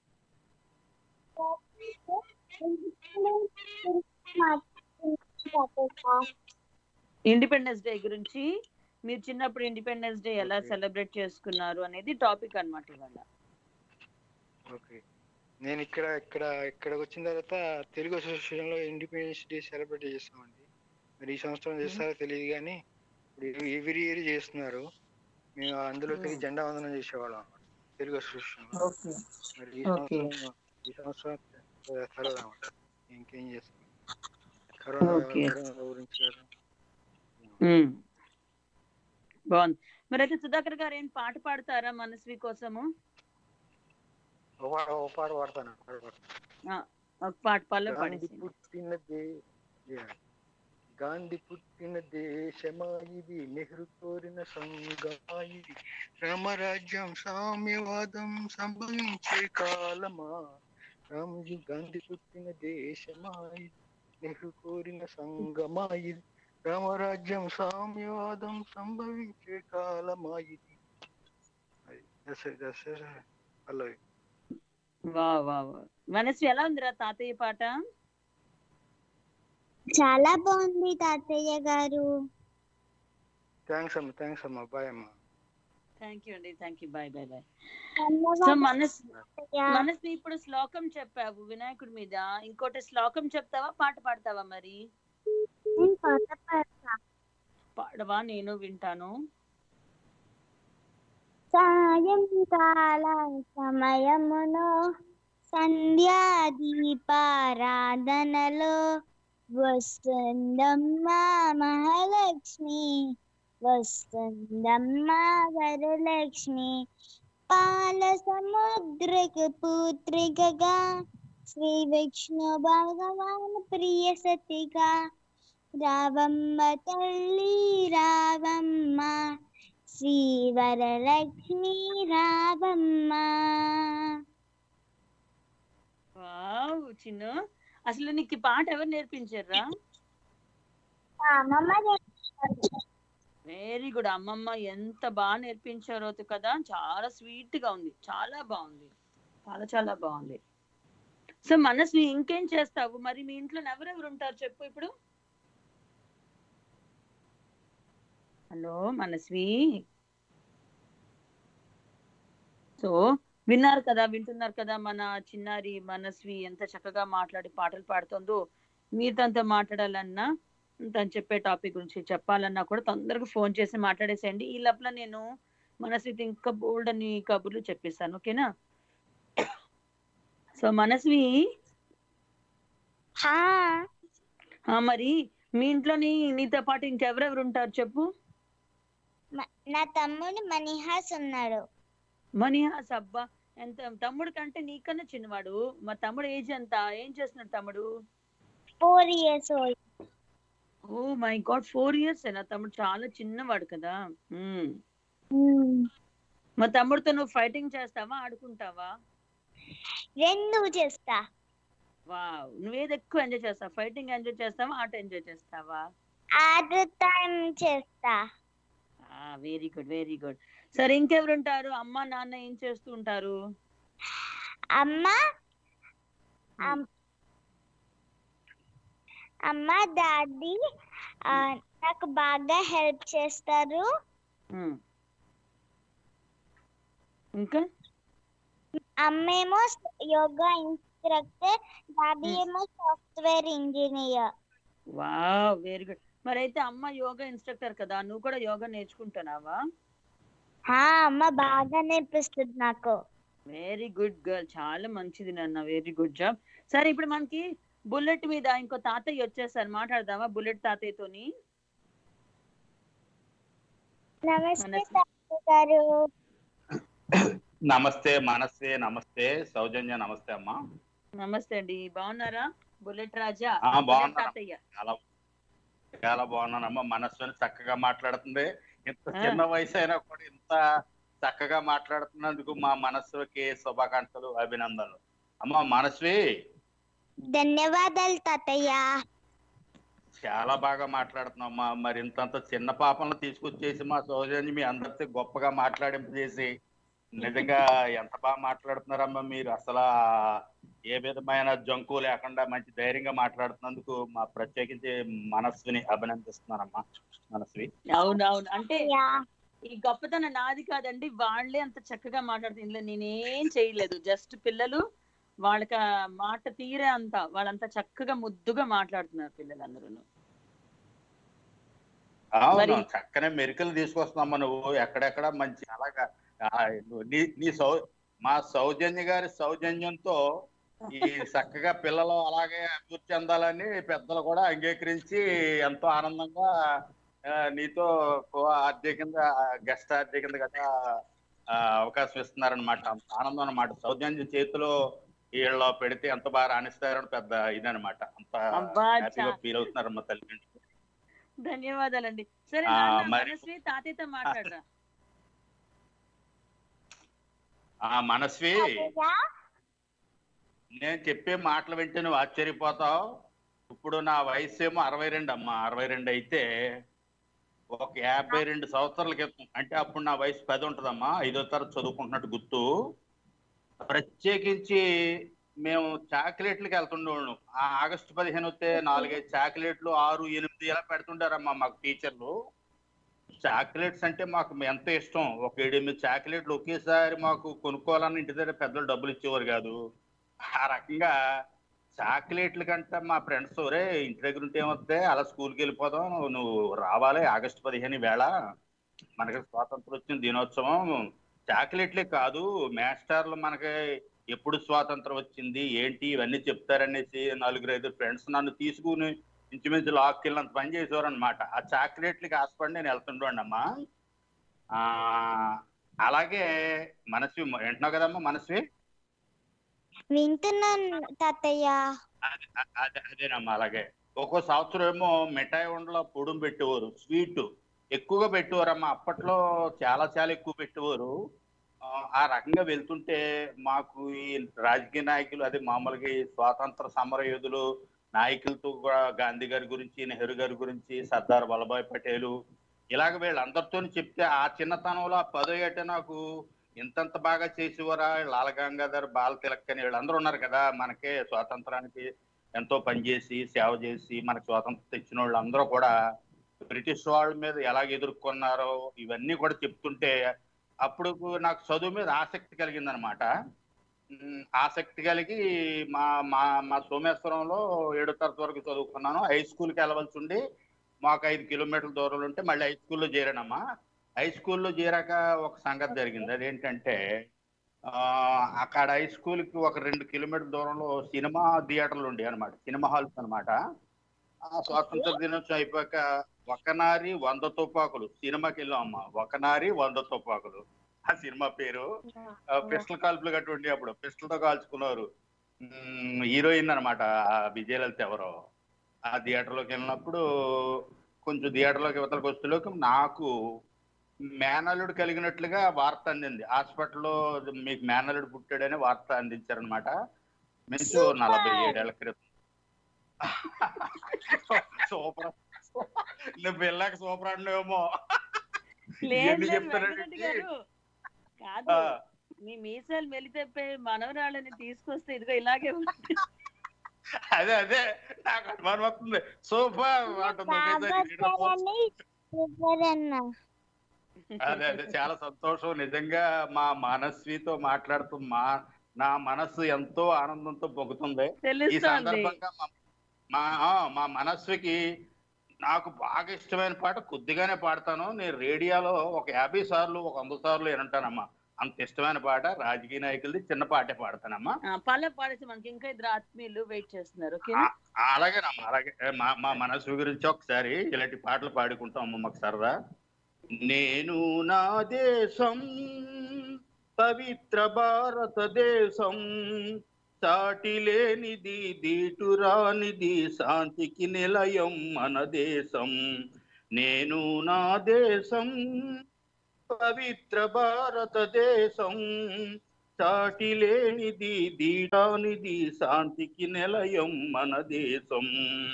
ఇండిపెండెన్స్ డే గురించి మీరు చిన్నప్పుడు ఇండిపెండెన్స్ డే ఎలా Okay. సెలబ్రేట్ చేసుకున్నారు అనేది టాపిక్ అన్నమాట ఇవాళ ఓకే నేను ఇక్కడ ఇక్కడ ఇక్కడికి వచ్చిన తర్వాత తెలుగు అసోసియేషన్ లో ఇండిపెండెన్స్ డే సెలబ్రేట్ చేస్తామండి మరి ఈ సంవత్సరం చేస్తారో తెలియదు కానీ ఇప్పుడు ఎవ్రీ ఇయర్ చేస్తున్నారు మేము అందులో తిరిగి జెండా వందనం చేసేవాళ్ళం అన్నమాట తెలుగు అసోసియేషన్ లో ఓకే మరి ఈ Okay. సంవత్సరం ఈ సంవత్సరం సెలవు అన్నమాట ఇంకేం చేస్తాం కరోనా Okay. కరోనా గురించి కదా. బాగుంది మరి అయితే సుధాకర్ గారు ఏం పాట పాడతారా మనస్వి కోసము ఒక పాట ఒక పాట పాడతాను ఒక పాట పాడతాను ఆ, ఒక పాట పల్లె గాంధీ పాడేసి పుట్టిన దే yeah. గాంధీ పుట్టిన దేశమా ఇది నెహ్రు కోరిన సంగమా ఇది రామరాజ్యం సామ్యవాదం సంభవించే కాలమా రామజీ గాంధీ పుట్టిన దేశమా ఇది నెహ్రు కోరిన సంగమా ఇది రామరాజ్యం సామ్యవాదం సంభవించే కాలమా ఇది అది that's it, that's it. పల్లవి వా వా వా. మనస్వి ఎలా ఉందిరా తాతయ్య పాట చాలా బాగుంది తాతయ్య గారు థ్యాంక్స్ అమ్మ థ్యాంక్స్ అమ్మ బాయ్ అమ్మ థ్యాంక్ యూ అండి thank you bye bye bye so ధన్యవాదాలు మనస్ తాతయ్య. మనస్వి ఇప్పుడు శ్లోకం చెప్పావు వినాయకుడి మీద ఇంకోటి శ్లోకం చెప్తావా పాట పాడతావా మరి నేను పాట పాడతా. పాడవా నేను వింటాను సాయంకాల సమయములో సంధ్యాదీపారాధనలో వస్తుందమ్మా మహాలక్ష్మి వస్తుందమ్మా వరలక్ష్మి పాల సముద్రకు పుత్రికగా శ్రీ విష్ణు భగవాన్ ప్రియ సతిగా రావమ్మ తల్లి రావమ్మ శ్రీ వరలక్ష్మి రావమ్మ వావ్ చిన్ను అసలు నీకు ఈ పాట ఎవరు నేర్పించారా అమ్మమ్మ వెరీ గుడ్ అమ్మమ్మ ఎంత బాగా నేర్పించారో కదా చాలా స్వీట్ గా ఉంది చాలా బాగుంది చాలా చాలా బాగుంది సో మనస్వి ఇంకేం చేస్తావు మరి మీ ఇంట్లో ఎవరెవరు ఉంటారు చెప్పు ఇప్పుడు హలో మనస్వి సో విన్నారు కదా వింటున్నారు కదా మన చిన్నారి మనస్వి ఎంత చక్కగా మాట్లాడి పాటలు పాడుతుందో మీరు తనతో మాట్లాడాలన్నా తను చెప్పే టాపిక్ గురించి చెప్పాలన్నా కూడా తొందరగా ఫోన్ చేసి మాట్లాడేసేయండి ఈ లోపల నేను మనస్వితో ఇంకా బోల్డ్ అని కబుర్లు చెప్పిస్తాను ఓకేనా సో మనస్వి హా ఆ, మరి మీ ఇంట్లోని నీతో పాటు ఇంకెవరెవరు ఉంటారు చెప్పు మ- నా తమ్ముడు మణిహాస్ ఉన్నాడు మణిహాస్ అబ్బా ఎంత తమ్ముడు కంటే నీకన్నా చిన్నవాడు మా తమ్ముడు ఏజ్ ఎంత ఏం చేస్తున్నాడు తమ్ముడు four years old oh my god four years నా తమ్ముడు చాలా చిన్నవాడు కదా మ్మ్. మ్మ్. మా తమ్ముడితో నువ్వు ఫైటింగ్ చేస్తావా ఆడుకుంటావా రెండు చేస్తా వావ్ నువ్వేది ఎక్కువ ఎంజాయ్ చేస్తావు ఫైటింగ్ ఎంజాయ్ చేస్తావా ఆట ఎంజాయ్ చేస్తావా ఆట టైం చేస్తా వెరీ గుడ్ వెరీ గుడ్ సరే ఇంకెవరు ఉంటారు అమ్మ నాన్న ఏం చేస్తూ ఉంటారు అమ్మ అమ్- అమ్మ డాడీ ఆ, నాకు బాగా హెల్ప్ చేస్తారు మ్మ్. ఇంకా అమ్మేమో యోగా ఇన్స్ట్రక్టర్ డాడీ Hmm. ఏమో software engineer wow very good మరి అయితే అమ్మ యోగా ఇన్స్ట్రక్టర్ కదా నువ్వు కూడా యోగా నేర్చుకుంటున్నావా అమ్మ బాగా నేర్పిస్తుంది నాకు వెరీ గుడ్ గర్ల్ చాలా మంచిది నాన్న వెరీ గుడ్ జాబ్ సరే ఇప్పుడు మనకి బుల్లెట్ మీద ఇంకో తాతయ్య వచ్చేసారు మాట్లాడదామా బుల్లెట్ తాతయ్యతోని నమస్తే మనస్- తాతయ్య గారు నమస్తే మనస్తే నమస్తే సౌజన్య నమస్తే అమ్మా నమస్తే అండి బాగున్నారా బుల్లెట్ రాజా ఆ, బుల్లెట్ బాగున్నాను. తాతయ్య చాలా చాలా బాగున్నానమ్మా మనస్సుని చక్కగా మాట్లాడుతుంది ఇంత ఆ. చిన్న వయసు అయినా కూడా ఇంత చక్కగా మాట్లాడుతున్నందుకు మా మనస్సుకి శుభాకాంక్షలు అభినందనలు అమ్మా మనస్వి ధన్యవాదాలు తాతయ్య చాలా బాగా మాట్లాడుతున్నామ్మా మరి ఇంతంత చిన్న పాపలను తీసుకొచ్చేసి మా సౌజన్య మీ అందరితో గొప్పగా మాట్లాడింపు చేసి నిజంగా ఎంత బాగా మాట్లాడుతున్నారమ్మా మీరు అసలు ఏ విధమైన జంకు లేకుండా మంచి ధైర్యంగా మాట్లాడుతున్నందుకు మా ప్రత్యేకించి మనస్విని అభినందిస్తున్నానమ్మా మనస్వి అవునవును అంటే యా. ఈ గొప్పతనం నాది కాదండి వాళ్ళే అంత చక్కగా మాట్లాడుతుంది ఇందులో నేనేం చేయలేదు జస్ట్ పిల్లలు వాళ్ళకి ఆ మాట తీరే అంత వాళ్ళంతా చక్కగా ముద్దుగా మాట్లాడుతున్నారు పిల్లలందరూ అవును మరి- చక్కనే మెరికలు తీసుకొస్తున్నామ్మా నువ్వు ఎక్కడెక్కడ మంచి అలాగా ఆ, నీ నీ సౌ మా సౌజన్య గారి సౌజన్యంతో ఈ చక్కగా పిల్లలు అలాగే అభివృద్ధి చెందాలని పెద్దలు కూడా అంగీకరించి ఎంతో ఆనందంగా ఆ, నీతో కో ఆర్జే కింద గెస్ట్ ఆర్జే కింద గట్రా ఆ, అవకాశం ఇస్తున్నారనమాట అంత ఆనందం అనమాట సౌజన్య చేతిలో వీళ్ళు పెడితే ఎంత బాగా రాణిస్తారని పెద్ద ఇదనమాట అంత అబ్బా, హ్యాపీగా చా- ఫీల్ అవుతున్నారమ్మా తల్లి ధన్యవాదాలండి సరే ఆ, నాన్న మరి- మనస్వి తాతయ్యతో మాట్లాడరా ఆ మనస్వి తాతయ్య నేను చెప్పే మాటలు వింటే నువ్వు ఆశ్చర్యపోతావు ఇప్పుడు నా వయసు ఏమో అరవై రెండు అమ్మా అరవై రెండు అయితే ఒక యాభై రెండు సంవత్సరాల క్రితం అంటే అప్పుడు నా వయసు పది ఉంటుందమ్మా ఐదో తరగతి చదువుకుంటున్నట్టు గుర్తు ప్రత్యేకించి మేము చాక్లెట్లకి వెళ్తుండేవాళ్ళం ఆ ఆగస్టు పదిహేను వస్తే నాలుగైదు చాక్లెట్లు ఆరు ఎనిమిది ఇలా పెడుతుంటారమ్మా మాకు టీచర్లు చాక్లెట్స్ అంటే మాకు ఎంత ఇష్టం ఒక ఏడు ఎనిమిది చాక్లెట్లు ఒకేసారి మాకు కొనుక్కోవాలని ఇంటి దగ్గర పెద్దలు డబ్బులు ఇచ్చేవారు కాదు ఆ రకంగా చాక్లెట్ల కంటే మా ఫ్రెండ్స్ ఒరే ఇంటి దగ్గర ఉంటే ఏమొస్తే అలా స్కూల్కి వెళ్ళిపోదాం నువ్వు రావాలి ఆగస్టు పదిహేను వేళ మనకి స్వాతంత్రం వచ్చిన దినోత్సవం చాక్లెట్లే కాదు మాస్టర్లు మనకి ఎప్పుడు స్వాతంత్రం వచ్చింది ఏంటి ఇవన్నీ చెప్తారనేసి నలుగురు ఐదు ఫ్రెండ్స్ నన్ను తీసుకుని ఇంచుమించు లాక్కెళ్ళినంత పని చేసేవారు అనమాట ఆ చాక్లెట్లకి ఆశపడి నేను వెళ్తుండోండి అమ్మా ఆ, అలాగే మనస్వి వింటున్నావు కదమ్మా మనస్వి వింటున్నాను తాతయ్య అదే అదే అదేనమ్మా అలాగే ఒక్కో సంవత్సరం ఏమో మిఠాయి ఉండలో పొడుం పెట్టేవారు స్వీట్ ఎక్కువగా పెట్టేవారమ్మా అప్పట్లో చాలా చాలా ఎక్కువ పెట్టేవారు ఆ, ఆ రకంగా వెళ్తుంటే మాకు ఈ రాజకీయ నాయకులు అదే మామూలుగా ఈ స్వాతంత్ర సమర యోధులు నాయకులతో కూడా గాంధీ గారి గురించి నెహ్రూ గారి గురించి సర్దార్ వల్లభాయ్ పటేలు ఇలాగ వీళ్ళందరితో చెప్తే ఆ చిన్నతనంలో ఆ పదో ఏట నాకు ఇంతంత బాగా చేసేవారా లాల గంగాధర్ బాల తిలక్ అని వీళ్ళందరూ ఉన్నారు కదా మనకే స్వాతంత్రానికి ఎంతో పనిచేసి సేవ చేసి మనకు స్వాతంత్రం తెచ్చిన వాళ్ళందరూ కూడా బ్రిటిష్ వాళ్ళ మీద ఎలాగ ఎదుర్కొన్నారో ఇవన్నీ కూడా చెప్తుంటే అప్పుడు నాకు చదువు మీద ఆసక్తి కలిగిందనమాట ఉమ్, ఆసక్తి కలిగి మా మా మా సోమేశ్వరంలో ఏడో తరగతి వరకు చదువుకున్నాను హై స్కూల్కి వెళ్ళవలసి ఉండి మాకు ఐదు కిలోమీటర్ల దూరంలో ఉంటే మళ్ళీ హై స్కూల్లో చేరానమ్మా హై స్కూల్లో చేరాక ఒక సంగతి జరిగింది అదేంటంటే ఆ, అక్కడ హై స్కూల్కి ఒక రెండు కిలోమీటర్ల దూరంలో సినిమా థియేటర్లు ఉండే అనమాట సినిమా హాల్స్ అన్నమాట ఆ స్వాతంత్ర దినోత్సవం అయిపోయాక ఒకనారి వంద తుపాకులు సినిమాకి వెళ్ళాం అమ్మా ఒకనారి వంద తుపాకులు ఆ సినిమా పేరు పిస్టల్ కాల్పులు గట్టి ఉండే అప్పుడు పిస్టల్ తో కాల్చుకున్నారు హీరోయిన్ అనమాట విజయలలిత ఎవరో ఆ థియేటర్లోకి వెళ్ళినప్పుడు కొంచెం థియేటర్లోకి ఇవతలకు వస్తులోకి నాకు మేనల్లుడు కలిగినట్లుగా వార్త అందింది హాస్పిటల్లో మీకు మేనల్లుడు పుట్టాడని వార్త అందించారనమాట మించు నలభై ఏడేళ్ల క్రితం సూపర్ నువ్వు పిల్లకి సూపర్ అండేమో లేదు ఎన్ని లేదు చెప్తారండి? వెంకటరెడ్డి గారు కాదు ఆ, మీ మీసాలు మెలితెప్పే మనవరాళ్ళని తీసుకొస్తే ఇదిగో ఇలాగే ఉంది అదే అదే నాకు అనుమానం వస్తుంది సూపర్ అంటుంది ఒకేసారి. బాబా ఎవరన్నా అదే అదే చాలా సంతోషం నిజంగా మా మనస్వితో మాట్లాడుతూ మా నా మనస్సు ఎంతో ఆనందంతో పొగుతుంది ఈ తెలుస్తోంది సందర్భంగా మా- మా ఆ, మా మనస్వికి నాకు బాగా ఇష్టమైన పాట కొద్దిగానే పాడతాను నేను రేడియోలో ఒక యాభై సార్లు ఒక వంద సార్లు వినంటానమ్మా అంత ఇష్టమైన పాట రాజకీయ నాయకులది చిన్న పాటే పాడతానమ్మా ఆ, పల్లె పాడేసి మనకి ఇంకా ఇద్దరు ఆత్మీయులు వెయిట్ చేస్తున్నారు ఓకే ఆ, అలాగేనమ్మా అలాగే మా మా మనసు గురించి ఒకసారి ఇలాంటి పాటలు పాడుకుంటాం అమ్మ మాకు సరదా నేను నా దేశం పవిత్ర భారతదేశం సాటి లేనిది దీటురానిది శాంతికి నిలయం మన దేశం నేను నా దేశం పవిత్ర భారతదేశం సాటి లేనిది దీటానిది శాంతికి నిలయం మన దేశం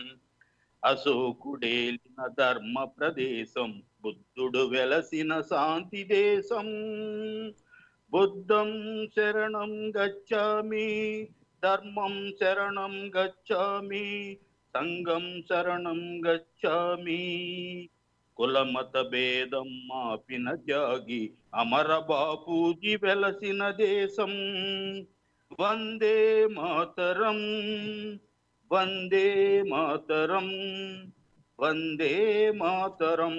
అశోకుడేలిన ధర్మ ప్రదేశం బుద్ధుడు వెలసిన శాంతి దేశం బుద్ధం శరణం గచ్చామి ధర్మం శరణం గచ్చామి సంఘం శరణం గచ్చామి కులమత భేదం మాపిన త్యాగి అమర బాపూజీ వెలసిన దేశం వందే మాతరం వందే మాతరం వందే మాతరం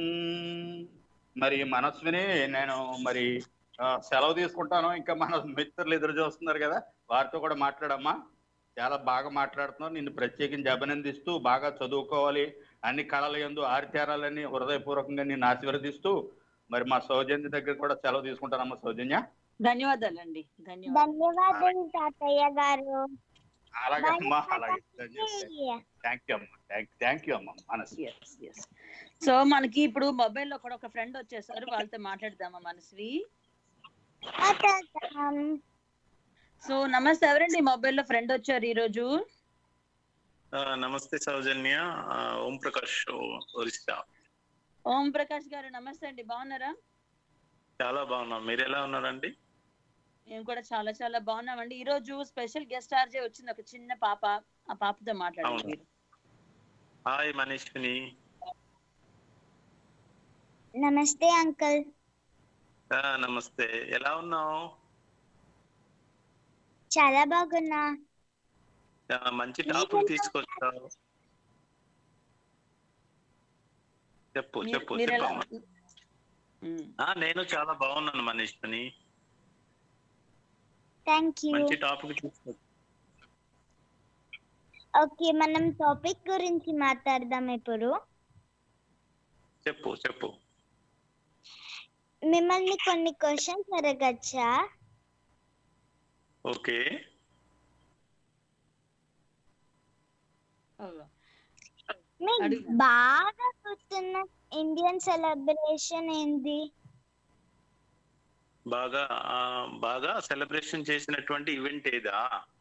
మరి మనస్విని నేను మరి ఆ, సెలవు తీసుకుంటాను ఇంకా మన మిత్రులు ఎదురు చూస్తున్నారు కదా వారితో కూడా మాట్లాడమ్మా చాలా బాగా మాట్లాడుతున్నావు నిన్ను ప్రత్యేకించి అభినందిస్తూ బాగా చదువుకోవాలి అన్ని కళల ఎందు ఆరితేరాలని హృదయపూర్వకంగా నేను ఆశీర్వదిస్తూ మరి మా సౌజన్య దగ్గర కూడా సెలవు తీసుకుంటానమ్మా సౌజన్య ధన్యవాదాలండి ధన్యవాదాలు ధన్యవాదాలు తాతయ్య గారు అలాగే అమ్మా Bye, అలాగే తాతయ్య. థ్యాంక్ యూ అమ్మా థ్యాంక్ యూ అమ్మా మనస్వి ఎస్ ఎస్ సో మనకి ఇప్పుడు మొబైల్ లో కూడా ఒక ఫ్రెండ్ వచ్చేసారు వాళ్ళతో మాట్లాడదామా మనస్వి మాట్లాడతాం. సో నమస్తే ఎవరండి మొబైల్ లో ఫ్రెండ్ వచ్చారు ఈ రోజు ఆ, నమస్తే సౌజన్య ఆ, ఓం ప్రకాష్ ఒరిస్సా ఓం ప్రకాష్ గారు నమస్తే అండి బాగున్నారా చాలా బాగున్నాం మీరు ఎలా ఉన్నారండి మేము కూడా చాలా చాలా బాగున్నామండి ఈ రోజు స్పెషల్ గెస్ట్ ఆర్జే వచ్చింది ఒక చిన్న పాప ఆ పాపతో మాట్లాడండి అవును. మీరు హాయ్ మనీష్విని నమస్తే అంకుల్ ఆ, నమస్తే ఎలా ఉన్నావు చాలా బాగున్నా ఆ, మంచి టాపిక్ తీసుకొచ్చావు చెప్పు మీరు- చెప్పు మీరు ఎలా చెప్పమ్మా ఉమ్. ఆ, నేను చాలా బాగున్నాను మనీష్విని థ్యాంక్ యూ మంచి టాపిక్ తీసుకొచ్చావు ఓకే మనం టాపిక్ గురించి మాట్లాడదాం ఇప్పుడు చెప్పు చెప్పు మిమ్మల్ని కొన్ని క్వశ్చన్స్ అడగచ్చా ఓకే అవ్వ. మీకు అడుగు. బాగా గుర్తున్న ఇండియన్ సెలబ్రేషన్ ఏంది బాగా ఆ, బాగా సెలబ్రేషన్ చేసినటువంటి ఈవెంట్ ఏదా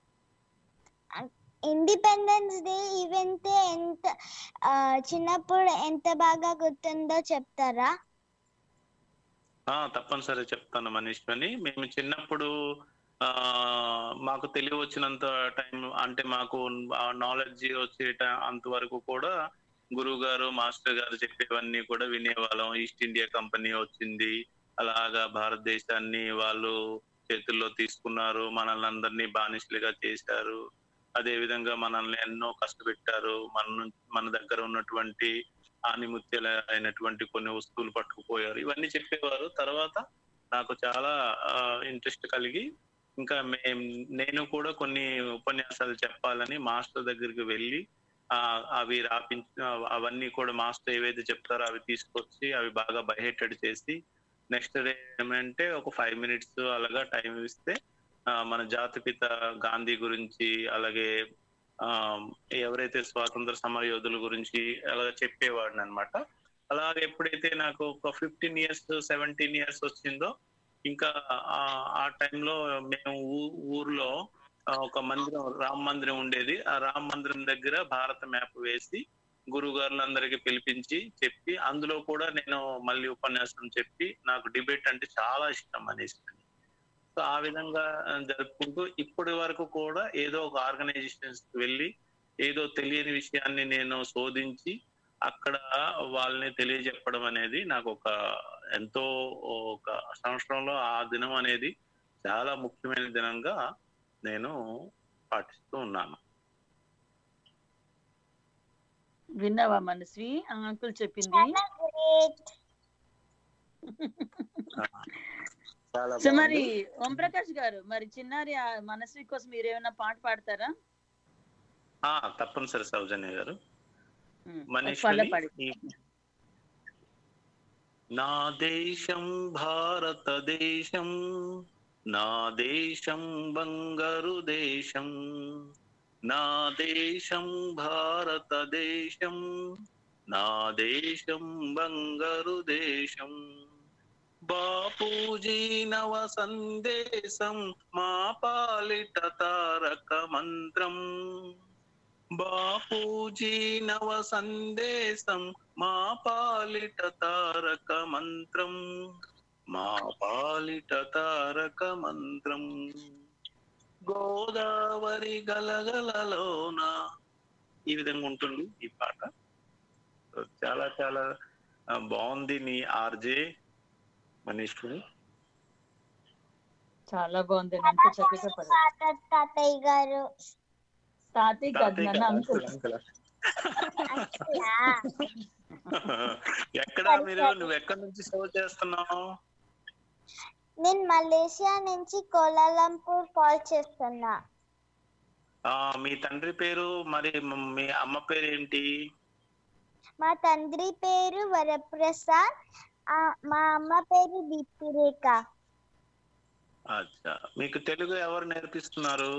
ఇండిపెండెన్స్ డే ఈవెంట్ ఎంత ఆ, చిన్నప్పుడు ఎంత బాగా గుర్తుందో చెప్తారా ఆ తప్పనిసరి చెప్తాను మనీష్ అని మేము చిన్నప్పుడు ఆ మాకు తెలివి వచ్చినంత టైం అంటే మాకు నాలెడ్జ్ వచ్చే ti- అంతవరకు కూడా గురువు గారు మాస్టర్ గారు చెప్పేవన్నీ కూడా వినేవాళ్ళం ఈస్ట్ ఇండియా కంపెనీ వచ్చింది అలాగా భారతదేశాన్ని వాళ్ళు చేతుల్లో తీసుకున్నారు మనల్ని అందరినీ బానిసలుగా చేశారు అదే విధంగా మనల్ని ఎన్నో కష్టపెట్టారు మన నుంచి మన దగ్గర ఉన్నటువంటి ఆనిముత్యాల అయినటువంటి కొన్ని వస్తువులు పట్టుకుపోయారు ఇవన్నీ చెప్పేవారు తర్వాత నాకు చాలా ఇంట్రెస్ట్ కలిగి ఇంకా మేం- నేను కూడా కొన్ని ఉపన్యాసాలు చెప్పాలని మాస్టర్ దగ్గరికి వెళ్ళి ఆ అవి రాపించి అవన్నీ కూడా మాస్టర్ ఏవైతే చెప్తారో అవి తీసుకొచ్చి అవి బాగా బైహెటెడ్ చేసి నెక్స్ట్ డే ఏమంటే ఒక ఫైవ్ మినిట్స్ అలాగా టైం ఇస్తే ఆ, మన జాతిపిత గాంధీ గురించి అలాగే ఆ ఎవరైతే స్వాతంత్ర సమర యోధుల గురించి అలా చెప్పేవాడిని అనమాట అలాగే ఎప్పుడైతే నాకు ఒక ఫిఫ్టీన్ ఇయర్స్ సెవెంటీన్ ఇయర్స్ వచ్చిందో ఇంకా ఆ- ఆ టైంలో మేము ఊ- ఊర్లో ఆ, ఒక మందిరం రామ మందిరం ఉండేది ఆ రామ మందిరం దగ్గర భారత మ్యాప్ వేసి గురుగారులందరికీ పిలిపించి చెప్పి అందులో కూడా నేను మళ్ళీ ఉపన్యాసం చెప్పి నాకు డిబేట్ అంటే చాలా ఇష్టం అనేసి సో ఆ విధంగా ఆ, జరుపుకుంటూ ఇప్పటి వరకు కూడా ఏదో ఒక ఆర్గనైజేషన్స్ వెళ్ళి ఏదో తెలియని విషయాన్ని నేను శోధించి అక్కడ వాళ్ళని తెలియజెప్పడం అనేది నాకు ఒక ఎంతో ఒక సంవత్సరంలో ఆ దినం అనేది చాలా ముఖ్యమైన దినంగా నేను పాటిస్తూ ఉన్నాను విన్నావా మనస్వి ఆ అంకుల్ చెప్పింది చాలా గ్రేట్ చాలా సో మరి బాగుంది. ఓం ప్రకాష్ గారు మరి చిన్నారి ఆ మనస్వి కోసం మీరు ఏమైనా పాట పాడతారా ఆ, తప్పనిసరి సౌజన్య గారు ఉమ్, ఒక మనీష్ పల్ల గారి పాడి ఈ- నా దేశం భారతదేశం నా దేశం బంగారు దేశం నా దేశం భారతదేశం నా దేశం బంగారు దేశం బాపూజీ నవ సందేశం మా పాలిట తారక మంత్రం బాపూజీ నవ సందేశం మా పాలిట తారక మంత్రం మా పాలిట తారక మంత్రం గోదావరి గలగలలోన ఈ విధంగా ఉంటుంది ఈ పాట చాలా చాలా ఆ, బాగుంది నీ ఆర్జే మనీష్ని చాలా బాగుంది అంత చక్కగా పాడారు పాట తాతయ్య గారు తాతయ్య కాదు తాతయ్య నన్ను కాదు, అంకుల్ అంకుల్, అంకుల్. అలా. ఎక్కడ మీరు నువ్వు ఎక్కడి నుంచి సేవ చేస్తున్నావు నేను మలేషియా నుంచి కోలాలంపూర్ కాల్ చేస్తున్నా ఆ మీ తండ్రి పేరు మరి మ- మీ అమ్మ పేరు ఏంటి మా తండ్రి పేరు వరప్రసాద్ ఆ, మా అమ్మ పేరు దీప్తిరేఖ అచ్చా మీకు తెలుగు ఎవరు నేర్పిస్తున్నారు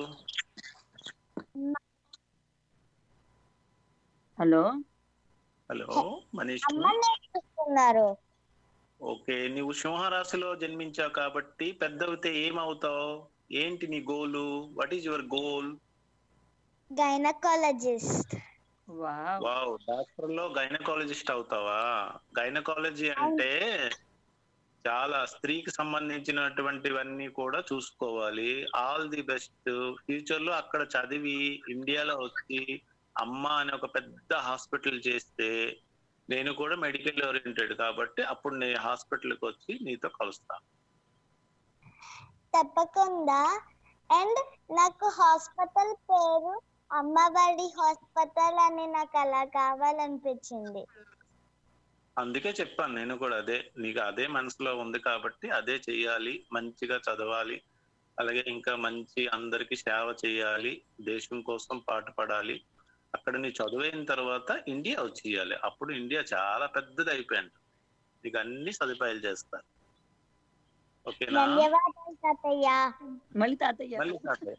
హలో హలో మనీష్ అమ్మ నేర్పిస్తున్నారు ఓకే నీవు సింహరాశిలో జన్మించావు కాబట్టి పెద్దవితే ఏమవుతావు ఏంటి నీ goal what is your goal gynaecologist wow wow doctor లో గైనకాలజిస్ట్ అవుతావా గైనకాలజీ అంటే చాలా స్త్రీకి సంబంధించినటువంటివన్నీ కూడా చూసుకోవాలి ఆల్ ది బెస్ట్ ఫ్యూచర్ లో అక్కడ చదివి ఇండియాలో వచ్చి అమ్మ అనే ఒక పెద్ద హాస్పిటల్ చేస్తే నేను కూడా మెడికల్ ఓరియంటెడ్ కాబట్టి అప్పుడు నేను హాస్పిటల్కి వచ్చి నీతో కలుస్తాను తప్పకుండా అండ్ నాకు హాస్పిటల్ పేరు అమ్మవాడి హాస్పిటల్ అని నాకు అలా కావాలనిపించింది అందుకే చెప్పాను నేను కూడా అదే నీకు అదే మనసులో ఉంది కాబట్టి అదే చెయ్యాలి మంచిగా చదవాలి అలాగే ఇంకా మంచి అందరికి సేవ చేయాలి దేశం కోసం పాటుపడాలి అక్కడ నీ చదువైన తర్వాత ఇండియా వచ్చేయాలి అప్పుడు ఇండియా చాలా పెద్దది అయిపోయింది నీకు అన్ని సదుపాయాలు చేస్తారు ఓకేనా ధన్యవాదాలు తాతయ్య మళ్ళీ తాతయ్య మళ్ళీ తాతయ్య.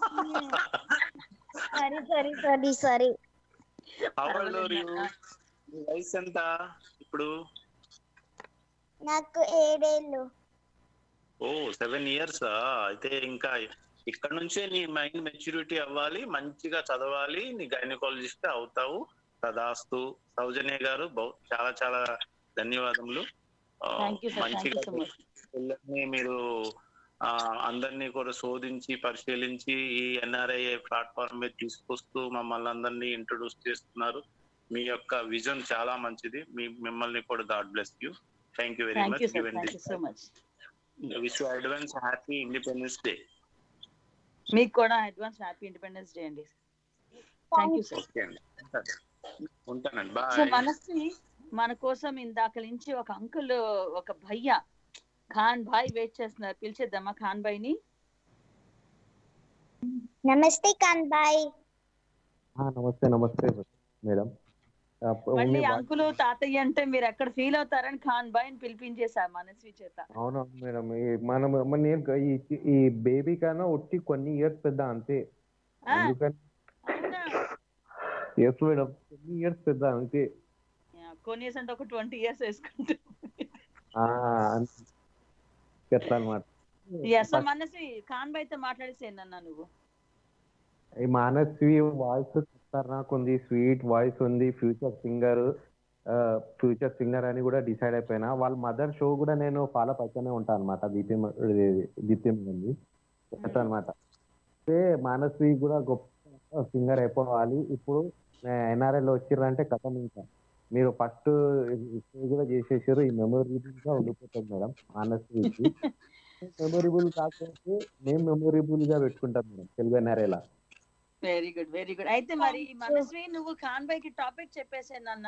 Sorry sorry sorry sorry How old are పర్వాలేదు you? నాన్న. నీ వయసు ఎంత ఇప్పుడు నాకు ఏడేళ్ళు ఓ సెవెన్ ఇయర్స్ అయితే ఇంకా ఇక్కడ నుంచే నీ మైండ్ మెచ్యూరిటీ అవ్వాలి మంచిగా చదవాలి నీ గైనకాలజిస్ట్ అవుతావు తదాస్తు సౌజన్య గారు బహు- చాలా చాలా ధన్యవాదములు ఆ, thank you sir thank you మంచిగా సో మచ్ పిల్లల్ని మీరు ఆ అందరినీ కూడా శోధించి పరిశీలించి ఈ ఎన్ఆర్ఐ ప్లాట్ఫామ్ మీద తీసుకొస్తూ మమ్మల్ని అందరినీ ఇంట్రొడ్యూస్ చేస్తున్నారు మీ యొక్క విజన్ చాలా మంచిది మీ మిమ్మల్ని కూడా god bless you thank you very thank you much sir thank you so much wish you advance happy independence day మీకు కూడా అడ్వాన్స్ హ్యాపీ ఇండిపెండెన్స్ డే అండి థ్యాంక్ యూ సార్ ఓకే అండి ఉంటానండి సో బాయ్ మనస్వి మన కోసం ఇందాక నుంచి ఒక అంకుల్ ఒక భయ్య ఖాన్ భాయ్ వెయిట్ చేస్తున్నారు పిలిచేద్దామా ఖాన్ భాయ్ ని నమస్తే కాన్బాయ్ हाँ नमस्ते नमस्ते మేడం మళ్ళీ అంకుల్ తాతయ్య అంటే మీరు ఎక్కడ ఫీల్ అవుతారని ఖాన్ భాయ్ ని పిలిపించేసా మనస్వి చేత అవునవును మేడం ఈ మనం మన నేను ఈ ఈ బేబీ కన్నా ఒట్టి కొన్ని ఇయర్స్ పెద్ద అంతే ఆ, అందుకని అవునా ఎస్ మేడం కొన్ని ఇయర్స్ పెద్ద అంతే కొన్ని ఇయర్స్ అంటే ఒక ట్వంటీ ఇయర్స్ వేసుకుంటాం ఆ, అంతే. ఎట్లా అనమాట ఎస్ మనసి ఖాన్ బాయ్ తో మాట్లాడేసేందన్నా నువ్వు ఈ మానస్వి వాయిస్ ఖతర్నాక్ ఉంది స్వీట్ వాయిస్ ఉంది ఫ్యూచర్ సింగర్ ఫ్యూచర్ సింగర్ అని కూడా డిసైడ్ అయిపోయినా వాళ్ళ మదర్ షో కూడా నేను ఫాలో అవుతూనే ఉంటాను అనమాట దీప్తి దీప్తి ఉంది అనమాట అయితే మానస్వి కూడా గొప్ప సింగర్ అయిపోవాలి ఇప్పుడు ఎన్ఆర్ఎల్ వచ్చిర్రంటే కథం ఇంకా మీరు ఫస్ట్ కూడా చేసేసారు ఈ మెమొరబుల్ గా ఉండిపోతుంది మేడం మానస్వికి మెమొరబుల్ కాకపోతే మేము మెమొరబుల్ గా పెట్టుకుంటాం madam Telugu NRI very good very good అయితే మరి మనస్వి నువ్వు ఖాన్ బాయ్ కి టాపిక్ చెప్పేసేయండి అన్న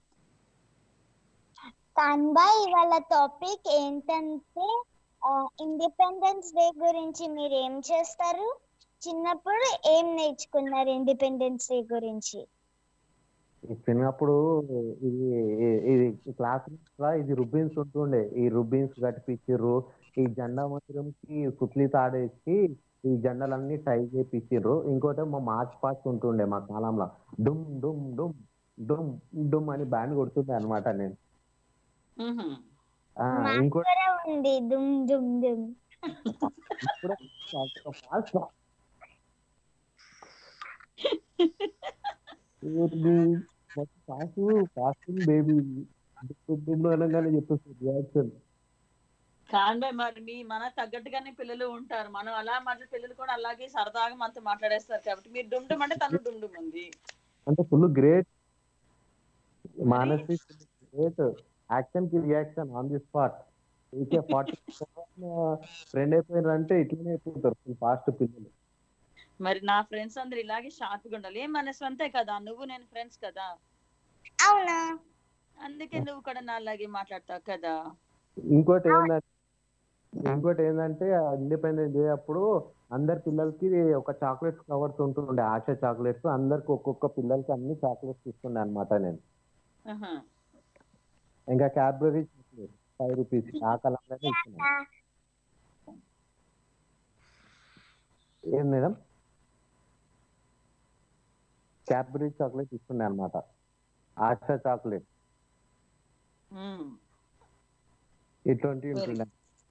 కాన్బా ఇవాళ టాపిక్ ఏంటంటే ఇండిపెండెన్స్ డే గురించి మీరు ఏం చేస్తారు చిన్నప్పుడు ఏం నేర్చుకున్నారు ఇండిపెండెన్స్ డే గురించి చిన్నప్పుడు ఇది ఇది క్లాస్ రూమ్ ఇది రుబ్బిన్స్ ఉంటుండే ఈ రుబ్బిన్స్ కట్టిపించిర్రు ఈ జెండా మందిరంకి సుత్లి తాడేసి ఈ జెండాలన్నీ టై చేపించిర్రు ఇంకోటి మా మార్చ్ పాస్ట్ ఉంటుండే మా కాలంలో డుమ్ డుమ్ డుమ్ డుమ్ డుమ్ అని బ్యాండ్ కొడుతుండే అనమాట నేను ఆ, మాకు ఇంకోటి కూడా ఉంది దుమ్ దుమ్ దుమ్ ఇప్పుడు fast. ఊరిని మొత్తం ఫాస్ట్ ఫాస్టింగ్ బేబీ అనగానే చెప్పేసి రియాక్షన్ ఖాన్ బాయ్ మరి మీ మన తగ్గట్టుగానే పిల్లలు ఉంటారు మనం అలా మన పిల్లలు కూడా అలాగే సరదాగా మనతో మాట్లాడేస్తారు కాబట్టి మీరు డుండుం అంటే తను డుండుం ఉంది అంటే full great Manasi great action కి రియాక్షన్ ఆన్ ది స్పాట్ ఊరికే ఫార్టీ ఫ్రెండ్ అయిపోయినారు అంటే ఇట్లనే అయిపోతారు ఫుల్ ఫాస్ట్ పిల్లలు మరి నా ఫ్రెండ్స్ అందరు ఇలాగే షార్ప్ గా ఉండాలి ఏం మన స్వంతే కదా నువ్వు నేను ఫ్రెండ్స్ కదా అవునా అందుకే నువ్వు కూడా నా అలాగే మాట్లాడతావు కదా ఇంకోటి ఏంటంటే ఇంకోటి ఏంటంటే ఇండిపెండెన్స్ డే అప్పుడు అందరి పిల్లలకి ఒక చాక్లెట్స్ కవర్స్ ఉంటుండే ఆశ చాక్లెట్స్ అందరికి ఒక్కొక్క పిల్లలకి అన్ని చాక్లెట్స్ ఇస్తుండే అనమాట నేను ఆహా. ఇంకా క్యాడ్బరీ చాక్లెట్ ఫైవ్ రూపీస్ ఆ కాలంలోనే ఇస్తున్నాను ఏం మేడం క్యాడ్బరీ చాక్లెట్ ఇస్తుండే అనమాట ఆశ చాక్లెట్ మ్మ్. ఇటువంటి ఉంటుండే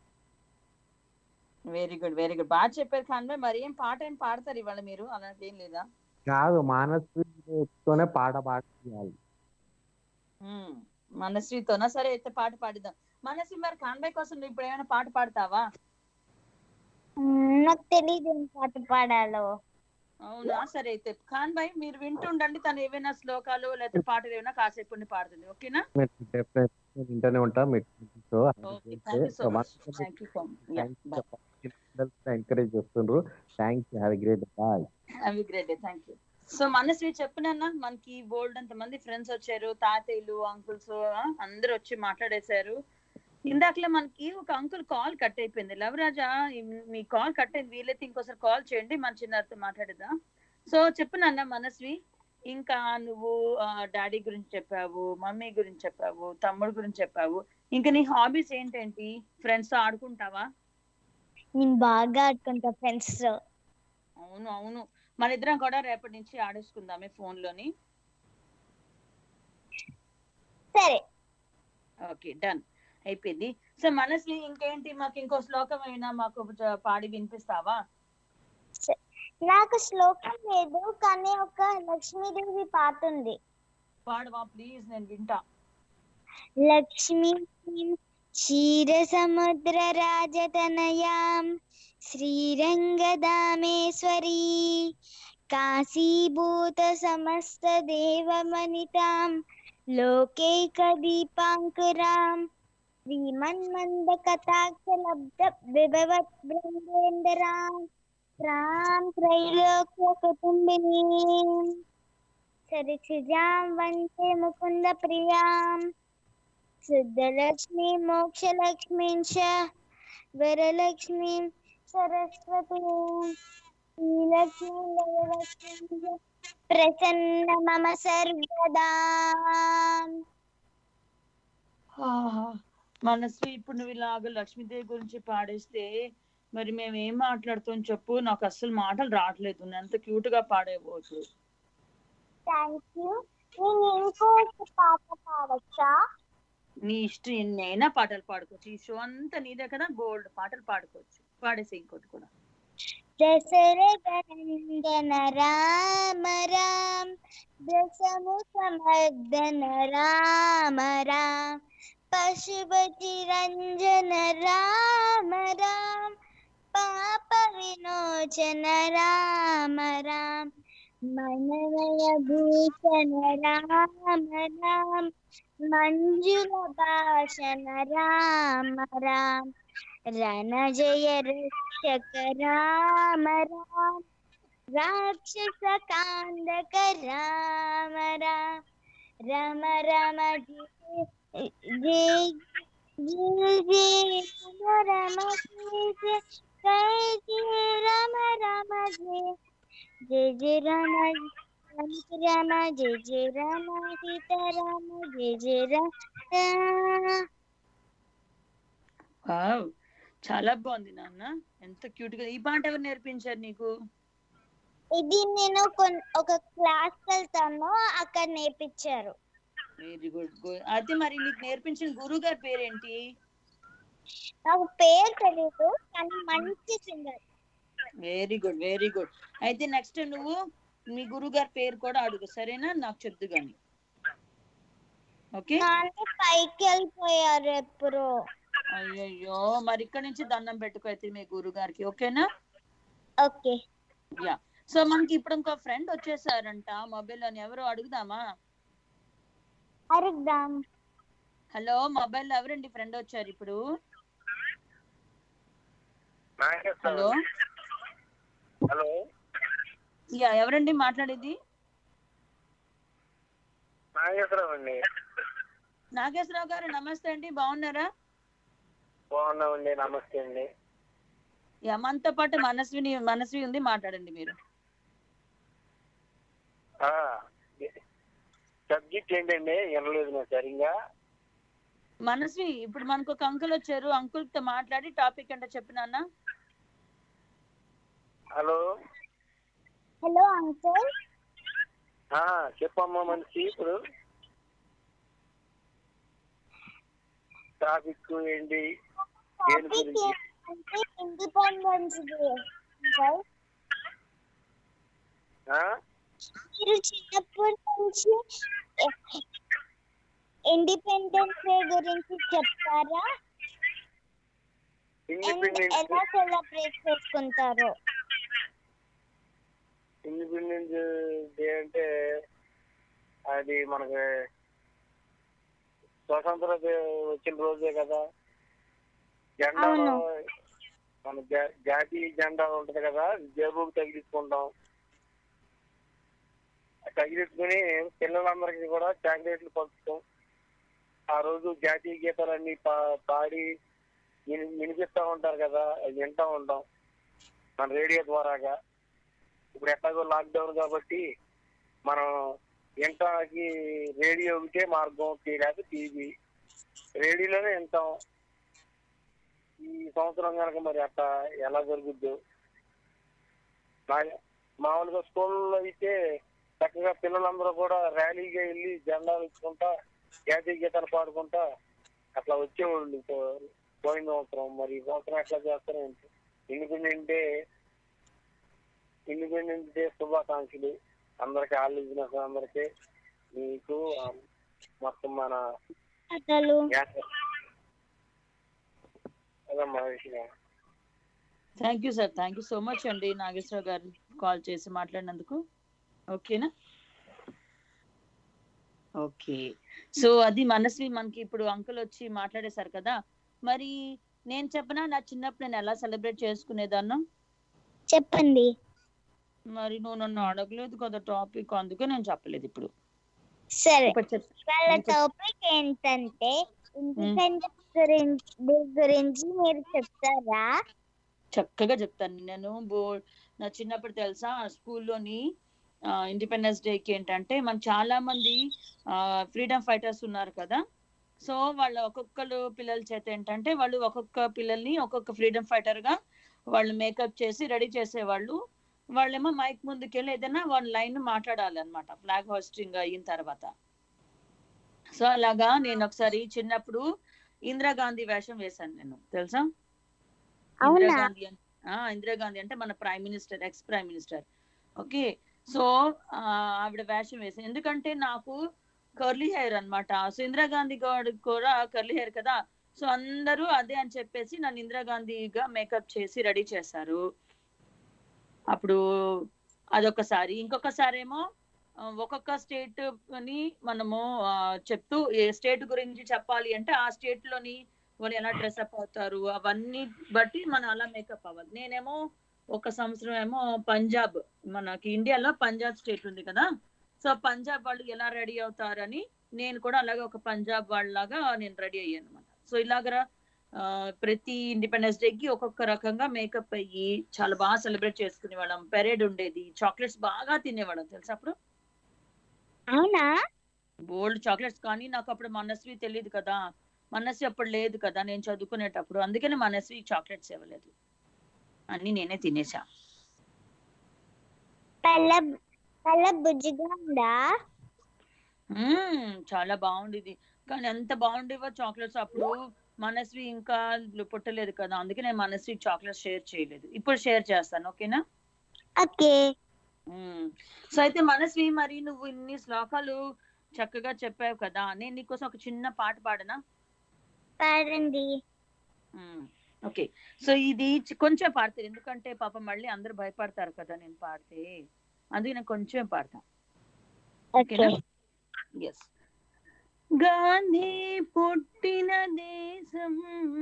వెరీ గుడ్ వెరీ గుడ్ బాగా చెప్పారు ఖాన్ భాయ్ మరి ఏం పాట ఏం పాడతారు ఇవాళ మీరు అలాంటి ఏం లేదా కాదు మానసితోనే పాట పాడాలి మ్మ్. మనశ్రీతోనా సరే అయితే పాట పాడిద్దాం మనశ్రీ మరి ఖాన్ భాయ్ కోసం నువ్వు ఇప్పుడు ఏమైనా పాట పాడతావా మ్మ్, నాకు తెలియదు ఏం పాట పాడాలో అవునా సరే అయితే ఖాన్ భాయ్ మీరు వింటుండండి తను ఏవైనా శ్లోకాలు లేకపోతే పాటలు ఏమైనా కాసేపు ఉండి పాడుతుంది ఓకేనా డెఫినెట్ వింటూనే ఉంటాం so okay thank you so much thank you so much encourage చేస్తుండ్రు thank you have great bye have great day thank you so Manashri చెప్పినన్నా మనకి బోల్డ్ అంత మంది ఫ్రెండ్స్ వచ్చారు తాతయ్యలు అంకుల్స్ అందరూ వచ్చి మాట్లాడేశారు ఇందాకలే మనకి ఒక అంకుల్ కాల్ కట్ అయిపోయింది లవరాజా ఈ- మీ కాల్ కట్ అయింది వీలైతే ఇంకోసారి కాల్ చేయండి మన చిన్నారితో మాట్లాడేద్దాం సో చెప్పు నాన్న మనస్వి ఇంకా నువ్వు డాడీ గురించి చెప్పావు మమ్మీ గురించి చెప్పావు తమ్ముడు గురించి చెప్పావు ఇంకా నీ హాబీస్ ఏంటేంటి ఫ్రెండ్స్ తో ఆడుకుంటావా నేను బాగా ఆడుకుంటా ఫ్రెండ్స్ తో అవును అవును మన ఇద్దరం కూడా రేపటి నుంచి ఆడేసుకుందామే ఫోన్ లోని సరే ఓకే డన్ అయిపోయింది సో మనస్వి ఇంకేంటి మాకు ఇంకో శ్లోకం అయినా మాకు చ- పాడి వినిపిస్తావా నాకు శ్లోకం లేదు కానీ ఒక లక్ష్మీదేవి పాట ఉంది పాడవా ప్లీజ్ నేను వింటా లక్ష్మీ క్షీరసముద్ర రాజతనయాం శ్రీరంగదామేశ్వరీ కాశీభూత సమస్త దేవమనితాం లోకైకదీపాంకురాం శ్రీమన్మంద కటాక్ష లబ్ధ విభవత్ బృందేందరాం రాం త్రైలోక్య కుటుంబినీం సరిసిజాం వందే ముకుంద ప్రియాం సిద్ధలక్ష్మి మోక్షలక్ష్మీం చ వరలక్ష్మీం సరస్వతీం శ్రీలక్ష్మీం వరలక్ష్మీం చ ప్రసన్న మమ సర్వదా మనస్వి ఇప్పుడు నువ్వు ఇలాగ లక్ష్మీదేవి గురించి పాడేస్తే మరి మేము ఏం మాట్లాడుతాం చెప్పు నాకు అస్సలు మాటలు రావట్లేదు నువ్వు ఎంత క్యూట్ గా పాడేవో ఇప్పుడు థ్యాంక్ యూ నేను ఇంకో పాట పాడచ్చా నీ ఇష్టం ఎన్నైనా పాటలు పాడుకోవచ్చు ఈ షో అంతా నీదే కదా బోల్డ్ పాటలు పాడుకోవచ్చు పాడేసి ఇంకోటి కూడా దశరథనందన రామ రామ దశముఖమర్దన రామ రామ పశుపతి రంజన రామ రామ పాప విమోచన రామ రామ మనమయ భూషణ రామ రామ మంజుల భాషణ రామ రామ రణజయ రక్షక రామ రామ రాక్షస కాందక రామ రామ రమ రమ జయ జయ జయ రమ జయ జయ జయ రమ రమ జయ జయ జయ రమ రామ రామ జయ జయ రామ సీతారామ జయ జయ రామ వావ్ చాలా బాగుంది నాన్న ఎంత క్యూట్ గా ఈ పాట ఎవరు నేర్పించారు నీకు ఇది నేను కొన్- ఒక క్లాస్ వెళ్తాను అక్కడ నేర్పించారు వెరీ గుడ్ అయితే మరి నీకు నేర్పించిన గురువు గారి పేరేంటి నాకు పేరు తెలియదు కానీ మంచి singer very good very good అయితే నెక్స్ట్ నువ్వు మీ గురువు గారి పేరు కూడా అడుగు సరేనా నాకు చెప్దు గాని ఓకే నాన్న పైకి వెళ్ళిపోయారు ఎప్పుడు అయ్యయ్యో మరి ఇక్కడ నుంచి దండం పెట్టుకో అయితే మీ గురువు గారికి ఓకేనా ఓకే యా సో మనకి ఇప్పుడు ఇంకో ఫ్రెండ్ వచ్చేసారంట మొబైల్ అని ఎవరు అడుగుదామా అరుద్దాం హలో మొబైల్ ఎవరండి ఫ్రెండ్ వచ్చారు ఇప్పుడు హలో హలో యా ఎవరండి మాట్లాడేది నాగేశ్వరరావు అండి నాగేశ్వరరావు గారు నమస్తే అండి బాగున్నారా బాగున్నామండి నమస్తే అండి యా మనతో పాటు మనస్విని మనస్వి ఉంది మాట్లాడండి మీరు సబ్జెక్ట్ ఏంటండి వినలేదు నేను సరిగా మనస్వి ఇప్పుడు మనకు ఒక అంకుల్ వచ్చారు అంకుల్ తో మాట్లాడి టాపిక్ అంటే చెప్పినానా హలో హలో అంకుల్ ఆ, చెప్పమ్మా మనిషి ఇప్పుడు ట్రాఫిక్ ఏంటి దేని టాపిక్ గురించి ఏంటంటే ఇండిపెండెన్స్ డే అంకుల్ ఆ? మీరు చిన్నప్పటి నుంచి ఇండిపెండెన్స్ డే గురించి చెప్తారా And ఇండిపెండెన్స్ ఎలా సెలబ్రేట్ చేసుకుంటారు ఇండిపెండెన్స్ డే అంటే అది మనకి స్వతంత్ర దే- వచ్చిన రోజే కదా జెండా అవును. మన జా- జాతీయ జెండా ఉంటది కదా జేబుకి తగిలించుకుంటాం తగిలించుకుని పిల్లలందరికీ కూడా చాక్లెట్లు పంచుతాం ఆ రోజు జాతీయ గీతాలన్నీ పా పాడి విని- వినిపిస్తా ఉంటారు కదా అవి వింటా ఉంటాం మన రేడియో ద్వారాగా ఇప్పుడు ఎట్లాగో లాక్డౌన్ కాబట్టి మనం వింటానికి రేడియో ఒకటే మార్గం లేకపోతే టీవీ రేడియోలోనే వింటాం ఈ సంవత్సరం కనుక మరి అట్లా ఎలా జరుగుద్దో మా- మామూలుగా స్కూల్లో అయితే చక్కగా పిల్లలందరూ కూడా ర్యాలీగా వెళ్ళి జెండాలు ఇచ్చుకుంటా జాతీయ గీతాలు పాడుకుంటా అట్లా వచ్చేవాళ్ళు పో- పోయిన సంవత్సరం మరి ఈ సంవత్సరం ఎట్లా చేస్తారో ఏంటో. ఇండిపెండెంట్ డే ఇండిపెండెన్స్ డే శుభాకాంక్షలు అందరికి ఆల్ బిజినెస్ అందరికి మీకు ఆ, మొత్తం మన అసలు యాస- అదమ్మా విషయం thank you sir thank you so much అండి నాగేశ్వరరావు గారు కాల్ చేసి మాట్లాడినందుకు ఓకేనా ఓకే సో అది మనస్వి మనకి ఇప్పుడు అంకుల్ వచ్చి మాట్లాడేశారు కదా మరి నేను చెప్పనా నా చిన్నప్పుడు నేను ఎలా సెలబ్రేట్ చేసుకునేదాన్నో చెప్పండి మరి నువ్వు నన్ను అడగలేదు కదా టాపిక్ అందుకే నేను చెప్పలేదు ఇప్పుడు సరే ఇప్పుడు చెప్ వాళ్ళ నేను చెప్- టాపిక్ ఏంటంటే ఇండిపెండెన్స్ గురించి డే గురించి మీరు చెప్తారా చక్కగా చెప్తాను నేను బో నా చిన్నప్పుడు తెలుసా స్కూల్లోని ఇండిపెండెన్స్ డేకి ఏంటంటే మన చాలా మంది ఫ్రీడమ్ ఫైటర్స్ ఉన్నారు కదా సో వాళ్ళ ఒక్కొక్కరు పిల్లల చేత ఏంటంటే వాళ్ళు ఒక్కొక్క పిల్లల్ని ఒక్కొక్క ఫ్రీడమ్ ఫైటర్ గా వాళ్ళు మేకప్ చేసి రెడీ చేసేవాళ్ళు వాళ్ళేమో మైక్ ముందుకెళ్ళి ఏదైనా వన్ లైన్ మాట్లాడాలి అనమాట ఫ్లాగ్ హోస్టింగ్ అయిన తర్వాత సో అలాగా నేను ఒకసారి చిన్నప్పుడు ఇందిరాగాంధీ వేషం వేశాను నేను తెలుసా అవునా? ఇందిరాగాంధీ అన్- ఆ, ఇందిరాగాంధీ అంటే మన prime minister ex prime minister okay so ఆవిడ వేషం వేసాను ఎందుకంటే నాకు కర్లీ హెయిర్ అన్నమాట సో ఇందిరాగాంధీ గారు కూడా కర్లీ హెయిర్ కదా సో అందరూ అదే అని చెప్పేసి నన్ను ఇందిరాగాంధీగా మేకప్ చేసి రెడీ చేశారు అప్పుడు అదొకసారి ఇంకొకసారి ఏమో ఆ, ఒక్కొక్క స్టేట్ ని మనము ఆ, చెప్తూ ఏ స్టేట్ గురించి చెప్పాలి అంటే ఆ స్టేట్ లోని వాళ్ళు ఎలా డ్రెస్ అప్ అవుతారు అవన్నీ బట్టి మనం అలా మేకప్ అవ్వాలి నేనేమో ఒక సంవత్సరం ఏమో పంజాబ్ మనకి ఇండియాలో పంజాబ్ స్టేట్ ఉంది కదా సో పంజాబ్ వాళ్ళు ఎలా రెడీ అవుతారని నేను కూడా అలాగే ఒక పంజాబ్ వాళ్ళలాగా నేను రెడీ అయ్యాను అనమాట సో ఇలాగ ఆ, ప్రతి ఇండిపెండెన్స్ డే కి ఒక్కొక్క రకంగా మేకప్ అయ్యి చాలా బాగా సెలబ్రేట్ చేసుకునే వాళ్ళం పెరేడ్ ఉండేది చాక్లెట్స్ బాగా తినేవాళ్ళం తెలుసా అప్పుడు అవునా బోల్డ్ చాక్లెట్స్ కానీ నాకు అప్పుడు మనస్వి తెలియదు కదా మనస్వి అప్పుడు లేదు కదా నేను చదువుకునేటప్పుడు అందుకని మనస్వి చాక్లెట్స్ ఇవ్వలేదు అన్ని నేనే తినేసా పళ్ళ పళ్ళ బుజ్జిగా ఉందా మ్మ్, చాలా బాగుండేది కానీ ఎంత బాగుండేవో చాక్లెట్స్ అప్పుడు మనస్వి ఇంకా పుట్టలేదు కదా అందుకే నేను మనస్వి చాక్లెట్స్ షేర్ చేయలేదు ఇప్పుడు షేర్ చేస్తాను ఓకేనా ఓకే మ్మ్. సో అయితే మనస్వి మరి నువ్వు ఇన్ని శ్లోకాలు చక్కగా చెప్పావు కదా నేను నీకోసం ఒక చిన్న పాట పాడనా పాడండి ఓకే సో ఇది చి- కొంచెం పాడతారు ఎందుకంటే పాప మళ్ళీ అందరూ భయపడతారు కదా నేను పాడితే అందుకే నేను కొంచెం పాడతా ఓకేనా ఎస్ గాంధీ పుట్టిన దేశం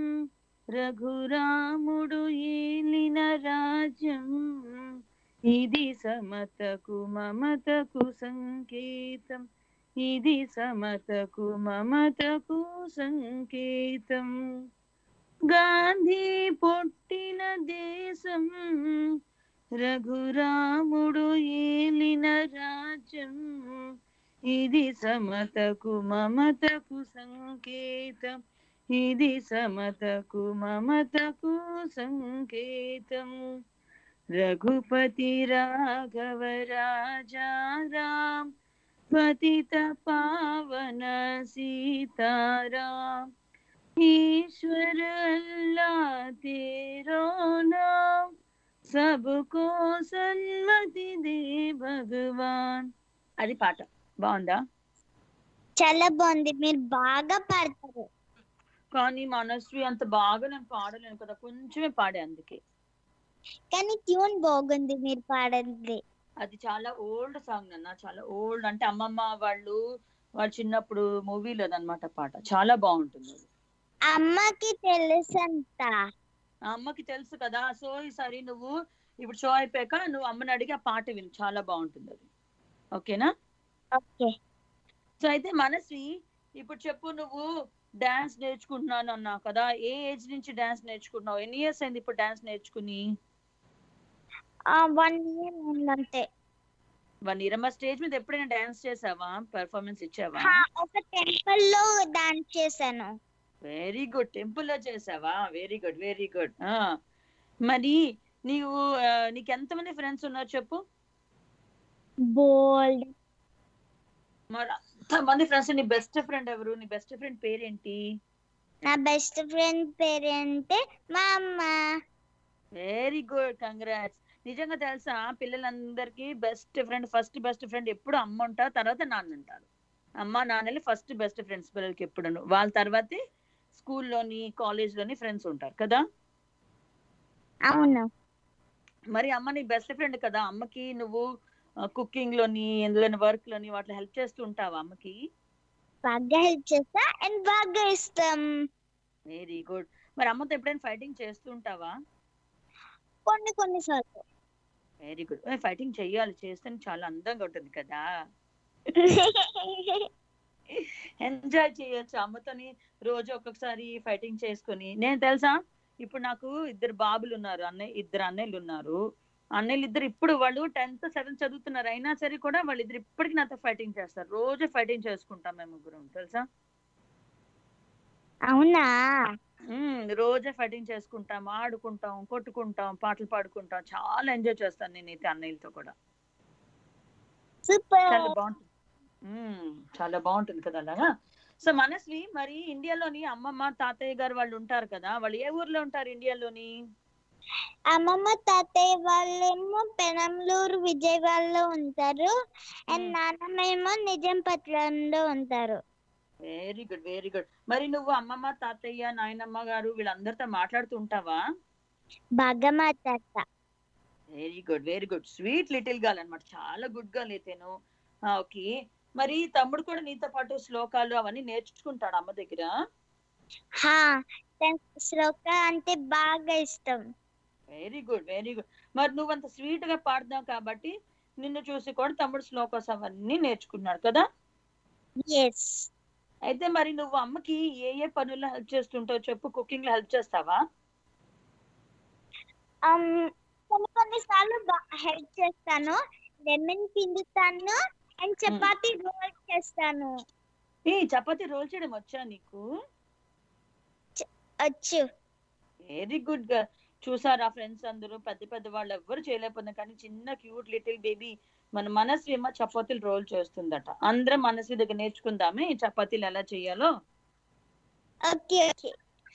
రఘురాముడు ఏలిన రాజ్యం ఇది సమతకు మమతకు సంకేతం ఇది సమతకు మమతకు సంకేతం గాంధీ పుట్టిన దేశం రఘురాముడు ఏలిన రాజ్యం ఇది సమతకు మమతకు సంకేతం ఇది సమతకు మమతకు సంకేతం రఘుపతి రాఘవ రాజా రామ్ పతిత పావన సీతారాం ईश्वर अल्लाह तेरो नाम सबको సన్మతి దే భగవాన్ అది పాట బాగుందా చాలా బాగుంది మీరు బాగా పాడతారు కానీ మనస్వి అంత బాగా నేను పాడలేను కదా కొంచెమే పాడే అందుకే కానీ ట్యూన్ బాగుంది మీరు పాడింది అది చాలా ఓల్డ్ సాంగ్ అన్న చాలా ఓల్డ్ అంటే అమ్మమ్మ వాళ్ళు వాళ్ళు చిన్నప్పుడు మూవీలో అన్నమాట పాట చాలా బాగుంటుంది అది అమ్మకి తెలుసంత ఆ అమ్మకి తెలుసు కదా సో ఈసారి నువ్వు ఇప్పుడు షో అయిపోయాక నువ్వు అమ్మని అడిగి ఆ పాట విను చాలా బాగుంటుంది అది ఓకేనా ఓకే సో అయితే మనస్వి ఇప్పుడు చెప్పు నువ్వు డాన్స్ నేర్చుకుంటున్నాను అన్నావు కదా ఏ ఏజ్ నుంచి డాన్స్ నేర్చుకుంటున్నావు ఎన్ని ఇయర్స్ అయింది ఇప్పుడు డాన్స్ నేర్చుకుని వన్ ఇయర్ ఉందంటే వన్ ఇయర్ అమ్మ స్టేజ్ మీద ఎప్పుడైనా డాన్స్ చేసావా పెర్ఫార్మెన్స్ ఇచ్చావా హా, ఒక టెంపుల్ లో డాన్స్ చేశాను వెరీ గుడ్ టెంపుల్ లో చేసావా వెరీ గుడ్ వెరీ గుడ్ మరి నీవు ఆ, నీకు ఎంతమంది ఫ్రెండ్స్ ఉన్నారు చెప్పు బోల్డ్ మరి అంతమంది ఫ్రెండ్స్ నీ బెస్ట్ ఫ్రెండ్ ఎవరు నీ బెస్ట్ ఫ్రెండ్ పేరేంటి నా బెస్ట్ ఫ్రెండ్ పేరేంటే మా అమ్మ వెరీ గుడ్ కంగ్రాట్స్ నిజంగా తెలుసా పిల్లలందరికీ best friend first best friend ఎప్పుడు అమ్మ ఉంటారు తర్వాత నాన్న ఉంటారు అమ్మ నాన్నలు ఫస్ట్ బెస్ట్ ఫ్రెండ్స్ పిల్లలకి ఎప్పుడు వాళ్ళ తర్వాతే స్కూల్లోని కాలేజ్లోని ఫ్రెండ్స్ ఉంటారు కదా అవును మరి అమ్మ నీ బెస్ట్ ఫ్రెండ్ కదా అమ్మకి నువ్వు కుకింగ్ లోని ఎందులోని వర్క్ లోని వాటిలో హెల్ప్ చేస్తూ ఉంటావా అమ్మకి బాగా హెల్ప్ చేస్తా అండ్ బాగా ఇష్టం వెరీ గుడ్ మరి అమ్మతో ఎప్పుడైనా ఫైటింగ్ చేస్తూ ఉంటావా కొన్ని కొన్ని సార్లు వెరీ గుడ్ ఫైటింగ్ చెయ్యాలి చేస్తే చాలా అందంగా ఉంటుంది కదా ఎంజాయ్ చేయొచ్చు అమ్మతోని రోజు ఒక్కొక్కసారి ఫైటింగ్ చేసుకుని నేను తెలుసా ఇప్పుడు నాకు ఇద్దరు బాబులు ఉన్నారు అన్నయ్య ఇద్దరు అన్నయ్యలు ఉన్నారు అన్నయ్యలు ఇద్దరు ఇప్పుడు వాళ్ళు టెన్త్ సెవెంత్ చదువుతున్నారు అయినా సరే కూడా వాళ్ళు ఇద్దరు ఇప్పటికి నాతో ఫైటింగ్ చేస్తారు రోజు ఫైటింగ్ చేసుకుంటాం మేము ముగ్గురం తెలుసా అవునా మ్మ్, రోజే ఫైటింగ్ చేసుకుంటాం ఆడుకుంటాం కొట్టుకుంటాం పాటలు పాడుకుంటాం చాలా ఎంజాయ్ చేస్తాను నేనైతే అన్నయ్యలతో కూడా సూపర్ చాలా బాగుంటుంది మ్మ్, చాలా బాగుంటుంది కదా అలాగా సో మనస్వి మరి ఇండియాలోని అమ్మమ్మ తాతయ్య గారు వాళ్ళు ఉంటారు కదా వాళ్ళు ఏ ఊర్లో ఉంటారు ఇండియాలోని అమ్మమ్మ తాతయ్య వాళ్ళేమో పెనంలూరు విజయవాడలో ఉంటారు అండ్ నాన్నమ్మ ఏమో నిజాంపట్నంలో ఉంటారు వెరీ గుడ్ వెరీ గుడ్ మరి నువ్వు అమ్మమ్మ తాతయ్య నాయనమ్మ గారు వీళ్ళందరితో మాట్లాడుతూ ఉంటావా బాగా మాట్లాడతా very good very good sweet little girl అన్నమాట చాలా గుడ్ గర్ల్ అయితేను ఓకే మరి తమ్ముడు కూడా నీతో పాటు శ్లోకాలు అవన్నీ నేర్చుకుంటాడు అమ్మ దగ్గర హా తనకి శ్లోక అంటే బాగా ఇష్టం వెరీ గుడ్ వెరీ గుడ్ మరి నువ్వు అంత స్వీట్ గా పాడుతున్నావు కాబట్టి నిన్ను చూసి కూడా తమ్ముడు శ్లోకాస్ అవన్నీ నేర్చుకున్నాడు కదా ఎస్ అయితే మరి నువ్వు అమ్మకి ఏ ఏ పనుల్లో హెల్ప్ చేస్తుంటావు చెప్పు కుకింగ్ లో హెల్ప్ చేస్తావా కొన్ని కొన్ని సార్లు హెల్ప్ చేస్తాను లెమన్ పిండుతాను అండ్ చపాతి రోల్ చేస్తాను ఏ చపాతీ రోల్ చేయడం వచ్చా నీకు వచ్చు వెరీ గుడ్ గా చూసారా ఫ్రెండ్స్ అందరూ పెద్ద పెద్ద వాళ్ళు ఎవ్వరు చేయలేకపోతున్నారు కానీ చిన్న క్యూట్ లిటిల్ బేబీ మన మనస్వి ఏమో చపాతీలు రోల్ చేస్తుందట అందరం మనస్వి దగ్గర నేర్చుకుందామే ఈ చపాతీలు ఎలా చేయాలో ఓకే ఓకే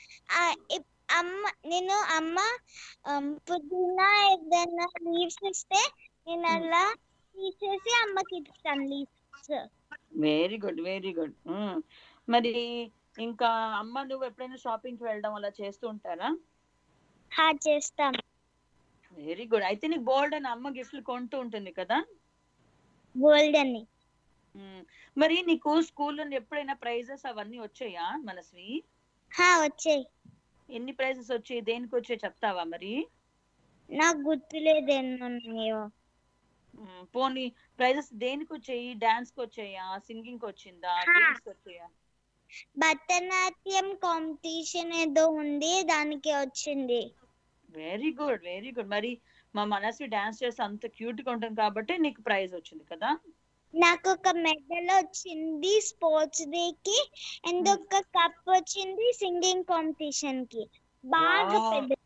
అమ్మ నేను అమ్మ um, పుదీనా ఏదైనా లీవ్స్ ఇస్తే నేను అలా తీసేసి అమ్మకి ఇస్తాను leaves very good very good మరి ఇంకా అమ్మ నువ్వు ఎప్పుడైనా షాపింగ్ కి వెళ్ళడం అలా చేస్తూ ఉంటారా హా చేస్తాం వెరీ గుడ్ అయితే నీకు బోల్డ్ అని అమ్మ గిఫ్ట్లు కొంటూ ఉంటుంది కదా గోల్డ్ అని మ్మ్. మరి నీకు స్కూల్లో ఎప్పుడైనా ప్రైజెస్ అవన్నీ వచ్చాయా మనస్వి హా వచ్చాయి ఎన్ని ప్రైజెస్ వచ్చాయి దేనికి వచ్చాయి చెప్తావా మరి నాకు గుర్తులేదు ఎన్ని ఉన్నాయో మ్మ్. పోనీ ప్రైజెస్ దేనికి వచ్చాయి డాన్స్ కి వచ్చాయా సింగింగ్ కి వచ్చిందా హా. గేమ్స్ కి వచ్చాయా భరతనాట్యం కాంపిటీషన్ ఏదో ఉంది దానికి వచ్చింది వెరీ గుడ్ వెరీ గుడ్ మరి మా మనస్వి డాన్స్ చేస్తే అంత క్యూట్ గా ఉంటుంది కాబట్టి నీకు ప్రైజ్ వచ్చింది కదా నాకు ఒక మెడల్ వచ్చింది స్పోర్ట్స్ డే కి అండ్ ఒక కప్ వచ్చింది సింగింగ్ కాంపిటీషన్ కి బాగా Wow. పెద్ద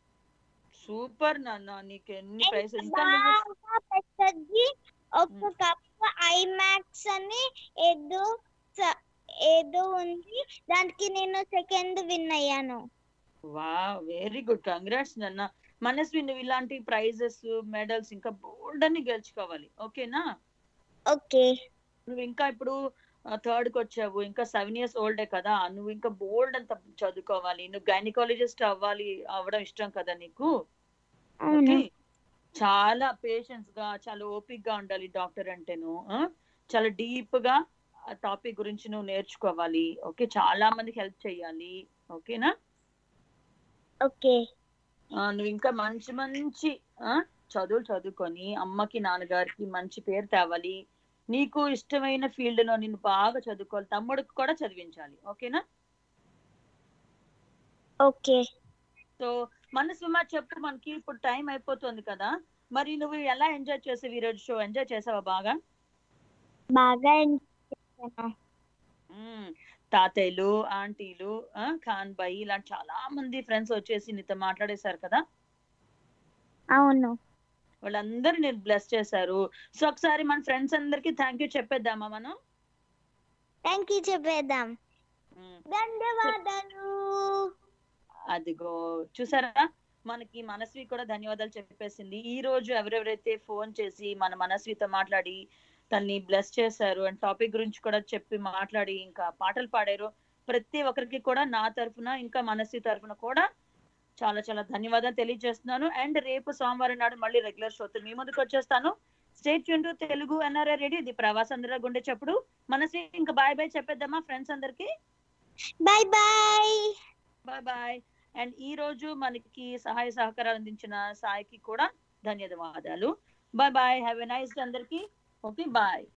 సూపర్ నాన్న నీకు ఎన్ని And ప్రైజెస్ ఇంకా నువ్వు బాగా పెద్దది ఒక కప్ ఐమాక్స్ అని ఏదో స- ఏదో ఉంది దానికి నేను సెకండ్ విన్ అయ్యాను వా వెరీ గుడ్ కంగ్రాట్స్ నాన్న మనస్వి నువ్వు ఇలాంటి ప్రైజెస్ మెడల్స్ ఇంకా బోల్డ్ అని గెలుచుకోవాలి ఓకేనా ఓకే నువ్వు ఇంకా ఇప్పుడు థర్డ్ కి వచ్చావు ఇంకా సెవెన్ ఇయర్స్ ఓల్డే కదా నువ్వు ఇంకా బోల్డ్ అంత చదువుకోవాలి నువ్వు గైనకాలజిస్ట్ అవ్వాలి అవ్వడం ఇష్టం కదా నీకు అవును ఓకే చాలా పేషెన్స్ గా చాలా ఓపిక్ గా ఉండాలి డాక్టర్ అంటేను ఆ? చాలా డీప్ గా ఆ టాపిక్ గురించి నువ్వు నేర్చుకోవాలి ఓకే చాలా మందికి హెల్ప్ చేయాలి ఓకేనా ఓకే ఆ, నువ్వు ఇంకా మంచి మంచి ఆ, చదువులు చదువుకొని అమ్మకి నాన్నగారికి మంచి పేరు తేవాలి నీకు ఇష్టమైన ఫీల్డ్ లో నిన్ను బాగా చదువుకోవాలి తమ్ముడికి కూడా చదివించాలి ఓకేనా ఓకే సో మనసు మా చెప్పు మనకి ఇప్పుడు టైం అయిపోతుంది కదా మరి నువ్వు ఎలా ఎంజాయ్ చేసావు ఈ రోజు షో ఎంజాయ్ చేసావా బాగా బాగా enjoy చేశాను. మ్మ్. తాతయ్యలు ఆంటీలు ఆ, ఖాన్ బాయి ఇలాంటి చాలా మంది ఫ్రెండ్స్ వచ్చేసి నీతో మాట్లాడేశారు కదా అవును వాళ్ళందరూ నేను బ్లెస్ చేశారు సో ఒకసారి మన ఫ్రెండ్స్ అందరికి థ్యాంక్ యూ చెప్పేద్దామా మనం థ్యాంక్ యూ చెప్పేద్దాం మ్మ్. ధన్యవాదాలు అదిగో చూసారా మనకి మనస్వి కూడా ధన్యవాదాలు చెప్పేసింది ఈ రోజు ఎవరెవరైతే ఫోన్ చేసి మన మనస్వితో మాట్లాడి తన్ని బ్లెస్ చేశారు అండ్ టాపిక్ గురించి కూడా చెప్పి మాట్లాడి ఇంకా పాటలు పాడారు ప్రతి ఒక్కరికి కూడా నా తరఫున ఇంకా మనస్వి తరఫున కూడా చాలా చాలా ధన్యవాదాలు తెలియజేస్తున్నాను అండ్ రేపు సోమవారం నాడు మళ్ళీ రెగ్యులర్ షోతో మీ ముందుకు వచ్చేస్తాను state tune Telugu NRI radio ఇది ప్రవాస్ అందరూ గుండె చెప్పుడు మనస్వి ఇంకా బాయ్ బాయ్ చెప్పేద్దామా ఫ్రెండ్స్ అందరికి bye bye bye bye and ఈ రోజు మనకి సహాయ సహకారాలు అందించిన సాయికి కూడా ధన్యవాదాలు bye bye have a nice అందరికి ఓకే బాయ్